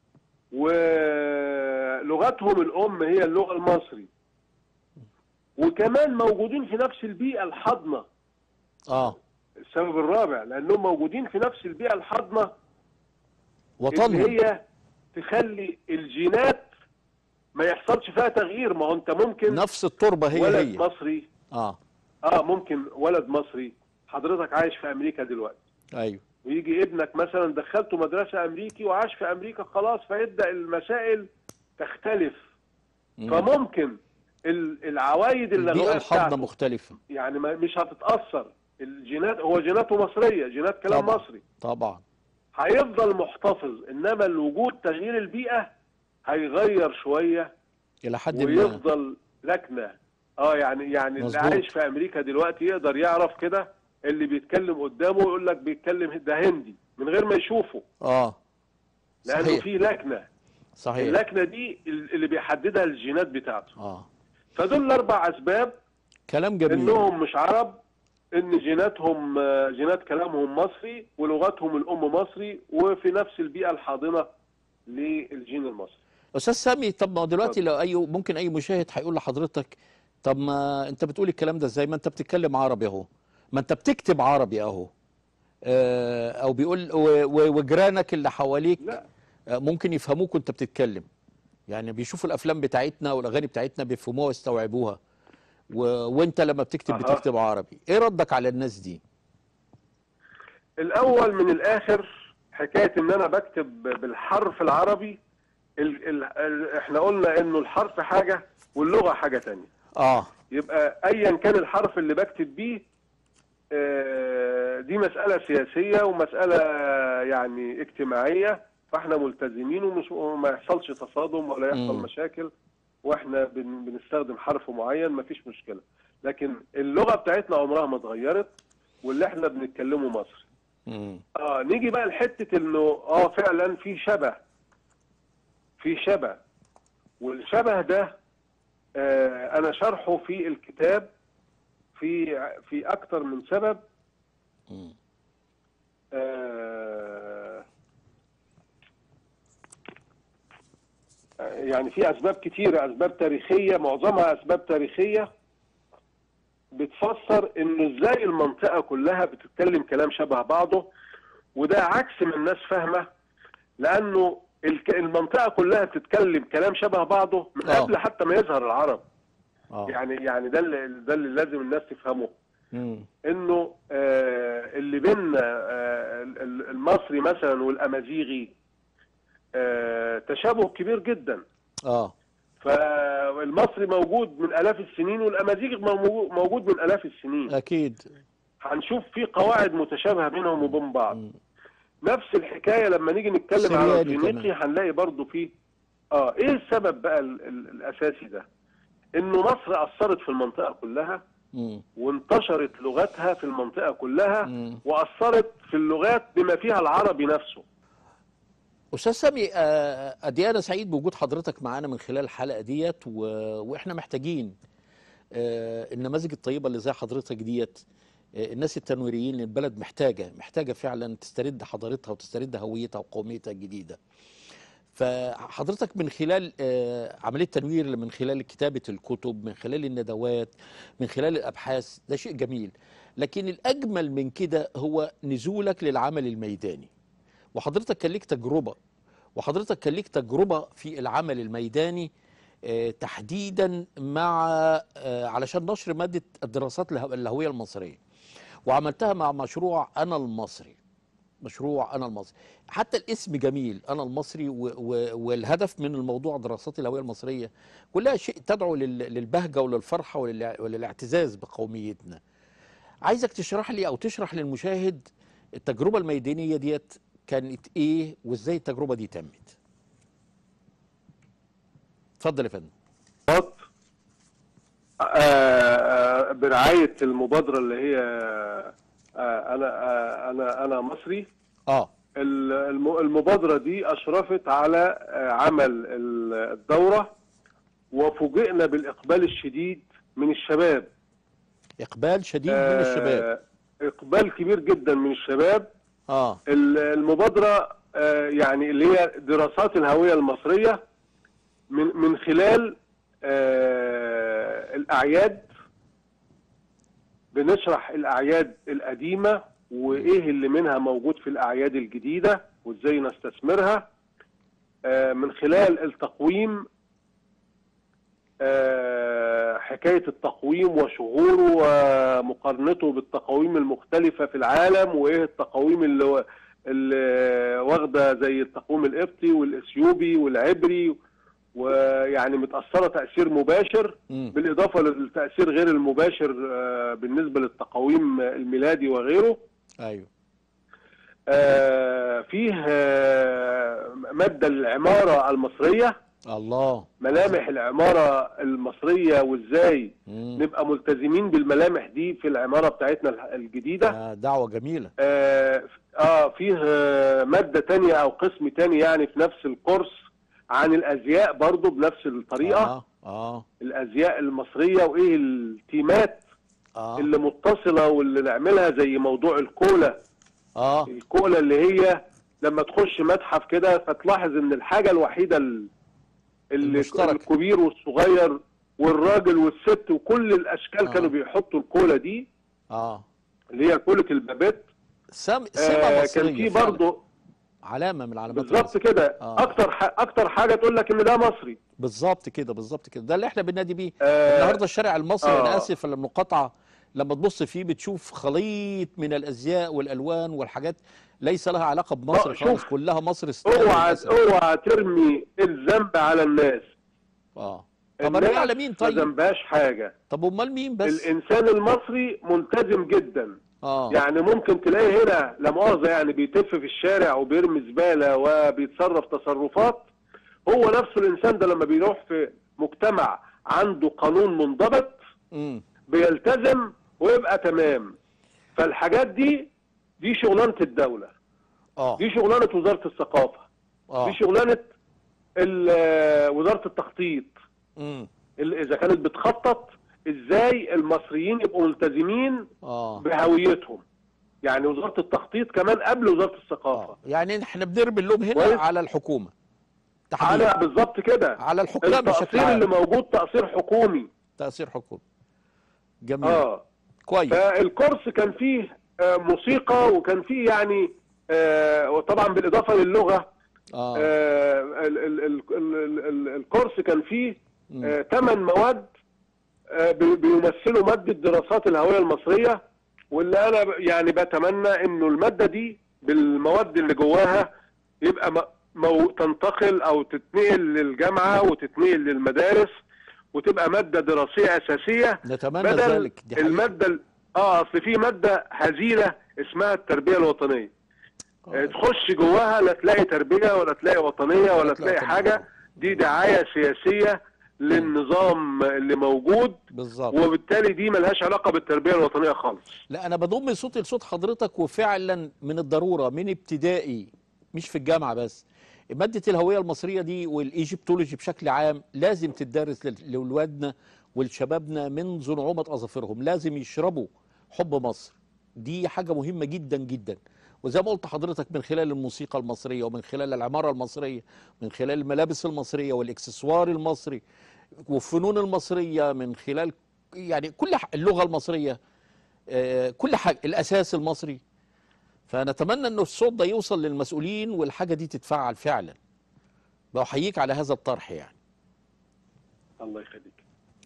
ولغتهم الام هي اللغه المصري وكمان موجودين في نفس البيئه الحاضنه اه السبب الرابع لانهم موجودين في نفس البيئه الحاضنه وطنهم اللي هي تخلي الجينات ما يحصلش فيها تغيير ما هو انت ممكن نفس التربة هي ولد هي مصري اه اه ممكن ولد مصري حضرتك عايش في امريكا دلوقتي ايوه ويجي ابنك مثلا دخلته مدرسه امريكي وعاش في امريكا خلاص فيبدا المسائل تختلف مم. فممكن ال- العوايد البيئة اللغويه الحاضنة بتاعته مختلفة يعني ما مش هتتاثر الجينات هو جيناته مصريه جينات كلام طبعا. مصري طبعا هيفضل محتفظ انما الوجود تغيير البيئه هيغير شويه الى حد ما ويفضل لكنه اه يعني يعني اللي مظبوط. عايش في امريكا دلوقتي يقدر يعرف كده اللي بيتكلم قدامه يقول لك بيتكلم ده هندي من غير ما يشوفه اه لانه صحيح في لكنه صحيح اللكنه دي اللي بيحددها الجينات بتاعته اه فدول الاربع اسباب كلام جميل انهم مش عرب ان جيناتهم آه، جينات كلامهم مصري ولغتهم الام مصري وفي نفس البيئه الحاضنه للجين المصري استاذ سامي طب ما هو دلوقتي اتفضل. لو اي ممكن اي مشاهد هيقول لحضرتك طب ما انت بتقول الكلام ده ازاي ما انت بتتكلم عربي اهو ما انت بتكتب عربي اهو آه، او بيقول و- و- وجيرانك اللي حواليك لا آه، ممكن يفهموك وانت بتتكلم يعني بيشوفوا الافلام بتاعتنا والاغاني بتاعتنا بيفهموها ويستوعبوها و... وانت لما بتكتب أها. بتكتب عربي ايه ردك على الناس دي الاول من الاخر حكايه ان انا بكتب بالحرف العربي ال ال ال احنا قلنا انه الحرف حاجه واللغه حاجه تانية اه يبقى ايا كان الحرف اللي بكتب بيه آه، دي مساله سياسيه ومساله يعني اجتماعيه فاحنا ملتزمين ومش وما يحصلش تصادم ولا يحصل مم. مشاكل واحنا بن بنستخدم حرف معين مفيش مشكله لكن اللغه بتاعتنا عمرها ما اتغيرت واللي احنا بنتكلمه مصري مم. اه نيجي بقى لحته انه اه فعلا في شبه في شبه والشبه ده آه انا شرحه في الكتاب في في اكتر من سبب مم. آه يعني في اسباب كتيره اسباب تاريخيه معظمها اسباب تاريخيه بتفسر انه ازاي المنطقه كلها بتتكلم كلام شبه بعضه وده عكس ما الناس فاهمه لانه الك- المنطقه كلها بتتكلم كلام شبه بعضه من آه. قبل حتى ما يظهر العرب اه يعني يعني ده اللي ده اللي لازم الناس تفهمه مم. انه آه، اللي بين آه، ال- ال- المصري مثلا والامازيغي آه، تشابه كبير جدا اه فالمصري موجود من الاف السنين والامازيغي مو- موجود من الاف السنين اكيد هنشوف في قواعد متشابهه بينهم وبين بعض مم. نفس الحكايه لما نيجي نتكلم على سرياني الفينيقي هنلاقي برضو فيه اه ايه السبب بقى ال- ال- الاساسي ده انه مصر اثرت في المنطقه كلها مم. وانتشرت لغتها في المنطقه كلها مم. واثرت في اللغات بما فيها العربي نفسه استاذ سامي آه، قد ايه انا سعيد بوجود حضرتك معانا من خلال الحلقه ديت و... واحنا محتاجين آه، النماذج الطيبه اللي زي حضرتك ديت آه، الناس التنويريين البلد محتاجه محتاجه فعلا تسترد حضارتها وتسترد هويتها وقوميتها الجديده فحضرتك من خلال آه، عمليه تنوير من خلال كتابه الكتب من خلال الندوات من خلال الابحاث ده شيء جميل لكن الاجمل من كده هو نزولك للعمل الميداني وحضرتك كان ليك تجربه وحضرتك كان ليك تجربه في العمل الميداني آه، تحديدا مع آه، علشان نشر ماده الدراسات اله- الهويه المصريه وعملتها مع مشروع انا المصري مشروع انا المصري حتى الاسم جميل انا المصري و و والهدف من الموضوع دراسات الهويه المصريه كلها شيء تدعو لل- للبهجه وللفرحه وللع- وللاعتزاز بقوميتنا عايزك تشرح لي او تشرح للمشاهد التجربه الميدانيه ديت كانت ايه وازاي التجربه دي تمت اتفضل يا فندم آه، آه، برعايه المبادره اللي هي آه، انا آه، انا انا مصري اه ال- الم- المبادره دي اشرفت على آه، عمل ال- الدوره وفوجئنا بالاقبال الشديد من الشباب اقبال شديد من الشباب آه، اقبال كبير جدا من الشباب اه ال- المبادره آه، يعني اللي هي دراسات الهويه المصريه من من خلال آه، الاعياد بنشرح الاعياد القديمه وايه اللي منها موجود في الاعياد الجديده وازاي نستثمرها آه، من خلال التقويم آه، حكايه التقويم وشهوره ومقارنته بالتقاويم المختلفه في العالم وايه التقاويم اللي اللي واخده زي التقويم القبطي والاثيوبي والعبري ويعني متاثره تاثير مباشر مم. بالاضافه للتاثير غير المباشر آه، بالنسبه للتقاويم الميلادي وغيره ايوه آه، فيه آه، ماده العماره المصريه الله ملامح العماره المصريه وازاي مم. نبقى ملتزمين بالملامح دي في العماره بتاعتنا الجديده آه، دعوه جميله اه آه، فيه آه، ماده تانية او قسم تاني يعني في نفس الكورس عن الازياء برضو بنفس الطريقه اه اه الازياء المصريه وايه التيمات اه اللي متصله واللي نعملها زي موضوع الكولا اه الكولا اللي هي لما تخش متحف كده فتلاحظ ان الحاجه الوحيده ال- اللي المشترك. الكبير والصغير والراجل والست وكل الاشكال آه. كانوا بيحطوا الكولا دي اه اللي هي كوله البابات سم... سمه آه مصريه كان في فعلاً. برضه علامه من علامات بالظبط المصري. كده آه. اكتر ح... اكتر حاجه تقول لك ان ده مصري بالظبط كده بالظبط كده ده اللي احنا بننادي بيه آه، النهارده الشارع المصري انا آه. اسف على المقاطعه لما تبص فيه بتشوف خليط من الازياء والالوان والحاجات ليس لها علاقه بمصر آه، خالص شوف. كلها مصر ستايل اوعى للأسف. اوعى ترمي الذنب على الناس اه طب انا على مين ما طيب ذنبهاش حاجه طب امال مين بس الانسان المصري ملتزم جدا اه يعني ممكن تلاقي هنا لا مؤاخذه يعني بيتف في الشارع وبيرمي زباله وبيتصرف تصرفات هو نفسه الانسان ده لما بيروح في مجتمع عنده قانون منضبط امم بيلتزم ويبقى تمام فالحاجات دي دي شغلانه الدوله اه دي شغلانه وزاره الثقافه اه دي شغلانه ال- وزاره التخطيط امم ال- اذا كانت بتخطط ازاي المصريين يبقوا ملتزمين اه بهويتهم يعني وزاره التخطيط كمان قبل وزاره الثقافه اه يعني احنا بنرمي اللوم هنا كويس. على الحكومه تحديدا على بالظبط كده على الحكام بشكل التقصير اللي عام موجود تقصير حكومي تاثير حكومي جميل اه كويس فالكورس كان فيه آه، موسيقى وكان فيه يعني آه، وطبعا بالاضافه للغه اه آه، ال- ال- ال- ال- ال- الكورس كان فيه مم. ثمان مواد آه، بي- بيمثلوا ماده دراسات الهويه المصريه واللي انا ب- يعني بتمنى انه الماده دي بالمواد اللي جواها يبقى م- مو تنتقل او تتنقل للجامعه وتتنقل للمدارس وتبقى ماده دراسيه اساسيه نتمنى بدل ذلك دي حقيقة. الماده ال- اه اصل في ماده هزيله اسمها التربيه الوطنيه آه، تخش جواها لا تلاقي تربيه ولا تلاقي وطنيه ولا تلاقي تلاقي وطنية. حاجه دي دعايه سياسيه للنظام اللي موجود بالظبط وبالتالي دي ملهاش علاقه بالتربيه الوطنيه خالص لا انا بضم صوتي لصوت حضرتك وفعلا من الضروره من ابتدائي مش في الجامعه بس ماده الهويه المصريه دي والايجيبتولوجي بشكل عام لازم تدرس لل- لاولادنا ولشبابنا منذ نعومه اظافرهم لازم يشربوا حب مصر دي حاجه مهمه جدا جدا وزي ما قلت حضرتك من خلال الموسيقى المصريه ومن خلال العماره المصريه من خلال الملابس المصريه والاكسسوار المصري والفنون المصريه من خلال يعني كل ح- اللغه المصريه آه، كل حاجه الاساس المصري فنتمنى انه الصوت ده يوصل للمسؤولين والحاجه دي تتفعل فعلا بحييك على هذا الطرح يعني الله يخليك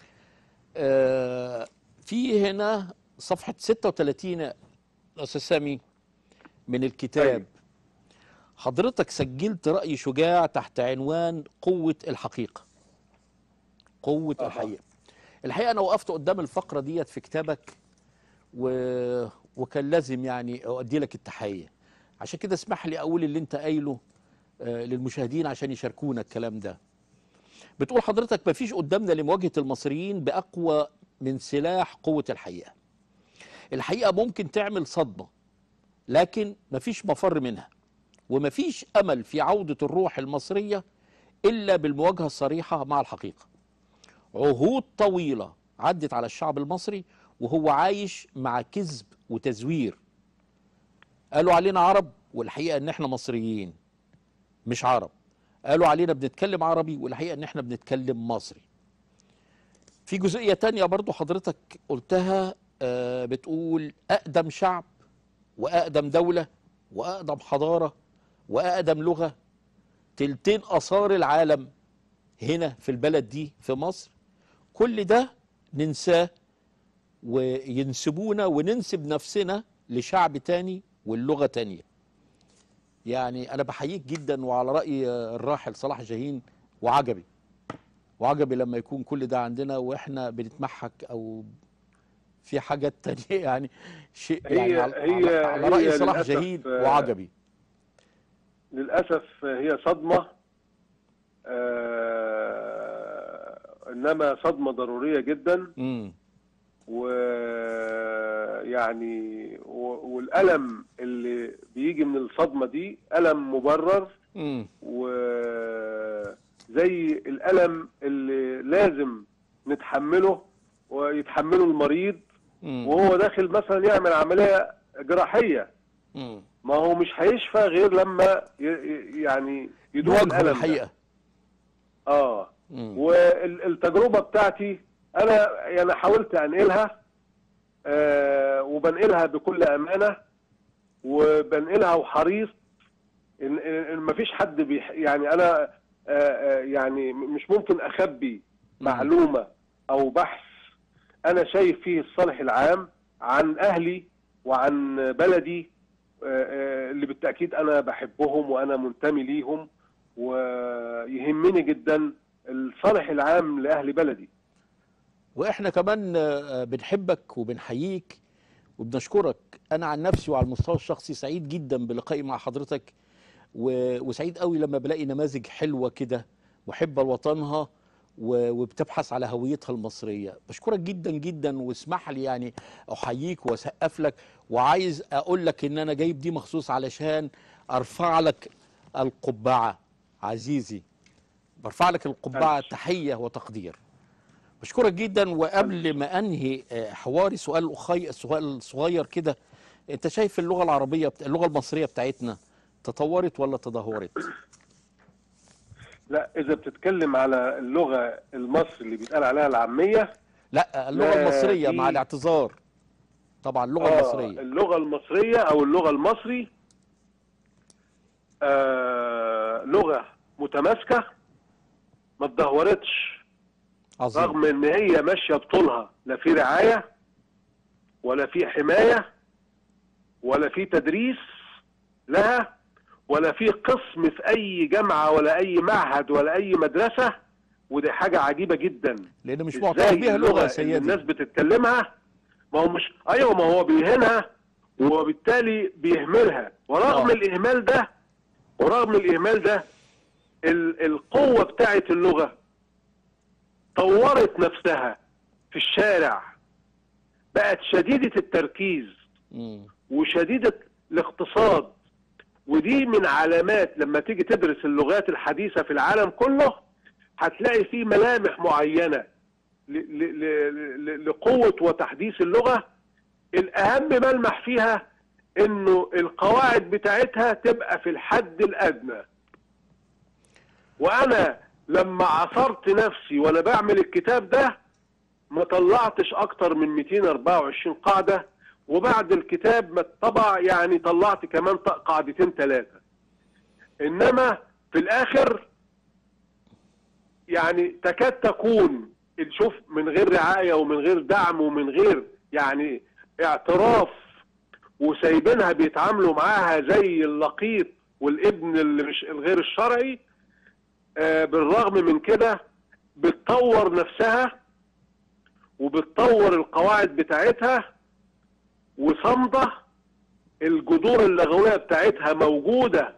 آه، في هنا صفحه 36 استاذ سامي من الكتاب أيوة. حضرتك سجلت راي شجاع تحت عنوان قوه الحقيقه قوه أها. الحقيقه الحقيقه انا وقفت قدام الفقره ديت في كتابك و... وكان لازم يعني اؤدي لك التحيه عشان كده اسمح لي اقول اللي انت قايله آه، للمشاهدين عشان يشاركونا الكلام ده بتقول حضرتك مفيش قدامنا لمواجهه المصريين باقوى من سلاح قوه الحقيقه الحقيقه ممكن تعمل صدمه لكن مفيش مفر منها ومفيش امل في عوده الروح المصريه الا بالمواجهه الصريحه مع الحقيقه عهود طويله عدت على الشعب المصري وهو عايش مع كذب وتزوير قالوا علينا عرب والحقيقه ان احنا مصريين مش عرب قالوا علينا بنتكلم عربي والحقيقه ان احنا بنتكلم مصري في جزئيه تانية برضو حضرتك قلتها آه، بتقول اقدم شعب واقدم دوله واقدم حضاره واقدم لغه تلتين اثار العالم هنا في البلد دي في مصر كل ده ننساه وينسبونا وننسب نفسنا لشعب تاني واللغة تانية يعني أنا بحييك جدا وعلى رأي الراحل صلاح جاهين وعجبي وعجبي لما يكون كل ده عندنا وإحنا بنتمحك أو في حاجات تانية يعني شيء هي- يعني على, هي- على, على رأي هي صلاح للأسف، جاهين آه، وعجبي للاسف هي صدمه آه، انما صدمه ضروريه جدا امم ويعني و- والالم اللي بيجي من الصدمه دي الم مبرر امم وزي الالم اللي لازم نتحمله ويتحمله المريض امم وهو داخل مثلا يعمل عمليه جراحيه امم ما هو مش هيشفى غير لما ي- ي- يعني يدوق نواجهه الالم ده. الحقيقة اه مم. والتجربه بتاعتي انا يعني حاولت انقلها آه وبنقلها بكل امانه وبنقلها وحريص ان ان مفيش حد بيح يعني انا آه، آه، يعني م- مش ممكن اخبي معلومه او بحث انا شايف فيه الصالح العام عن اهلي وعن بلدي آه، آه، اللي بالتاكيد انا بحبهم وانا منتمي ليهم ويهمني جدا الصالح العام لاهل بلدي واحنا كمان آه، بنحبك وبنحييك وبنشكرك انا عن نفسي وعلى المستوى الشخصي سعيد جدا بلقائي مع حضرتك و- وسعيد قوي لما بلاقي نماذج حلوه كده محبه لوطنها و- وبتبحث على هويتها المصريه بشكرك جدا جدا واسمح لي يعني احييك واسقف لك وعايز اقول لك ان انا جايب دي مخصوص علشان ارفع لك القبعه عزيزي برفع لك القبعه ألف. تحيه وتقدير بشكرك جدا وقبل ما انهي آه، حواري سؤال أخي سؤال صغير كده انت شايف اللغه العربيه بت... اللغه المصريه بتاعتنا تطورت ولا تدهورت لا اذا بتتكلم على اللغه المصري اللي بيتقال عليها العاميه لا اللغه لا، المصريه دي- مع الاعتذار طبعا اللغه آه، المصريه اللغه المصريه او اللغه المصري آه لغه متماسكه ما اتدهورتش عظيم رغم ان هي ماشيه بطولها لا في رعايه ولا في حمايه ولا في تدريس لها ولا في قسم في اي جامعه ولا اي معهد ولا اي مدرسه ودي حاجه عجيبه جدا لان مش ازاي معترف بيها لغه يا اللي الناس سيدي بتتكلمها ما هو مش ايوه ما هو بيهينها وبالتالي بيهملها ورغم آه. الاهمال ده ورغم الاهمال ده ال- القوه بتاعه اللغه طورت نفسها في الشارع بقت شديده التركيز مم. وشديده الاقتصاد ودي من علامات لما تيجي تدرس اللغات الحديثه في العالم كله هتلاقي فيه ملامح معينه ل- ل- ل- ل- لقوه وتحديث اللغه الاهم ملمح فيها انه القواعد بتاعتها تبقى في الحد الادنى وانا لما عصرت نفسي وانا بعمل الكتاب ده ما طلعتش اكتر من 224 قاعده وبعد الكتاب ما اتطبع يعني طلعت كمان ط- قاعدتين ثلاثه انما في الاخر يعني تكاد تكون شوف من غير رعايه ومن غير دعم ومن غير يعني اعتراف وسايبينها بيتعاملوا معاها زي اللقيط والابن اللي مش الغير الشرعي آه، بالرغم من كده بتطور نفسها وبتطور القواعد بتاعتها وصامده الجذور اللغويه بتاعتها موجوده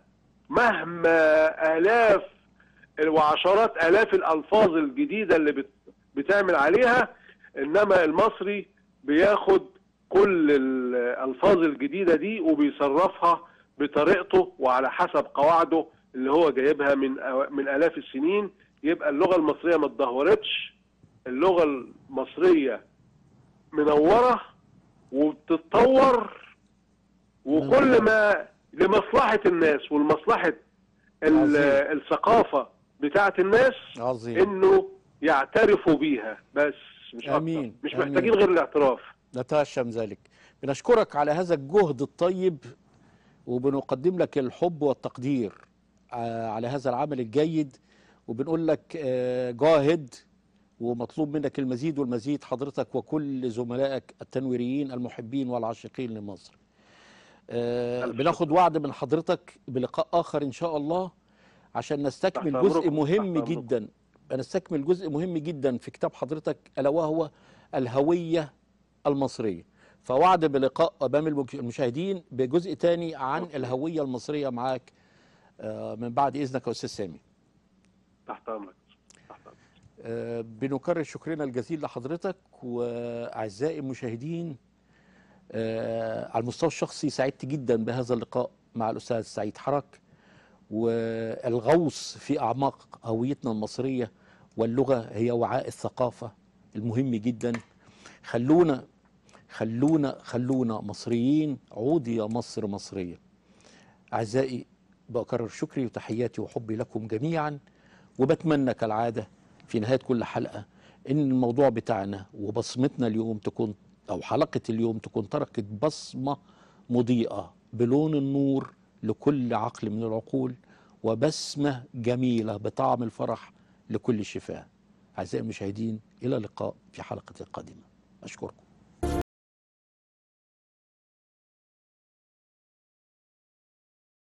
مهما الاف وعشرات الاف الالفاظ الجديده اللي بت بتعمل عليها انما المصري بياخد كل الالفاظ الجديده دي وبيصرفها بطريقته وعلى حسب قواعده اللي هو جايبها من أو- من الاف السنين يبقى اللغه المصريه ما اتدهورتش اللغه المصريه منوره وبتتطور وكل ما لمصلحه الناس ولمصلحه ال- عظيم. الثقافه بتاعه الناس عظيم انه يعترفوا بيها بس مش آمين، أكتر. مش آمين. محتاجين غير الاعتراف نتهشم ذلك بنشكرك على هذا الجهد الطيب وبنقدم لك الحب والتقدير ع- على هذا العمل الجيد وبنقول لك آه، جاهد ومطلوب منك المزيد والمزيد حضرتك وكل زملائك التنويريين المحبين والعاشقين لمصر آه، ألف بناخد شكر. وعد من حضرتك بلقاء آخر إن شاء الله عشان نستكمل تحت جزء أمركم، مهم تحت أمركم. جدا نستكمل جزء مهم جدا في كتاب حضرتك ألا وهو الهوية المصرية فوعد بلقاء أمام المج- المشاهدين بجزء تاني عن أوكي. الهوية المصرية معاك آه، من بعد إذنك يا أستاذ سامي تحت امرك تحت امرك آه، بنكرر شكرنا الجزيل لحضرتك وأعزائي المشاهدين آه، على المستوى الشخصي سعدت جدا بهذا اللقاء مع الأستاذ سعيد حرك والغوص في أعماق هويتنا المصرية واللغة هي وعاء الثقافة المهم جدا خلونا خلونا خلونا مصريين عودي يا مصر مصرية أعزائي بكرر شكري وتحياتي وحبي لكم جميعا وبتمنى كالعادة في نهاية كل حلقة إن الموضوع بتاعنا وبصمتنا اليوم تكون أو حلقة اليوم تكون تركت بصمة مضيئة بلون النور لكل عقل من العقول وبسمة جميلة بطعم الفرح لكل شفاه أعزائي المشاهدين إلى اللقاء في حلقة قادمة أشكركم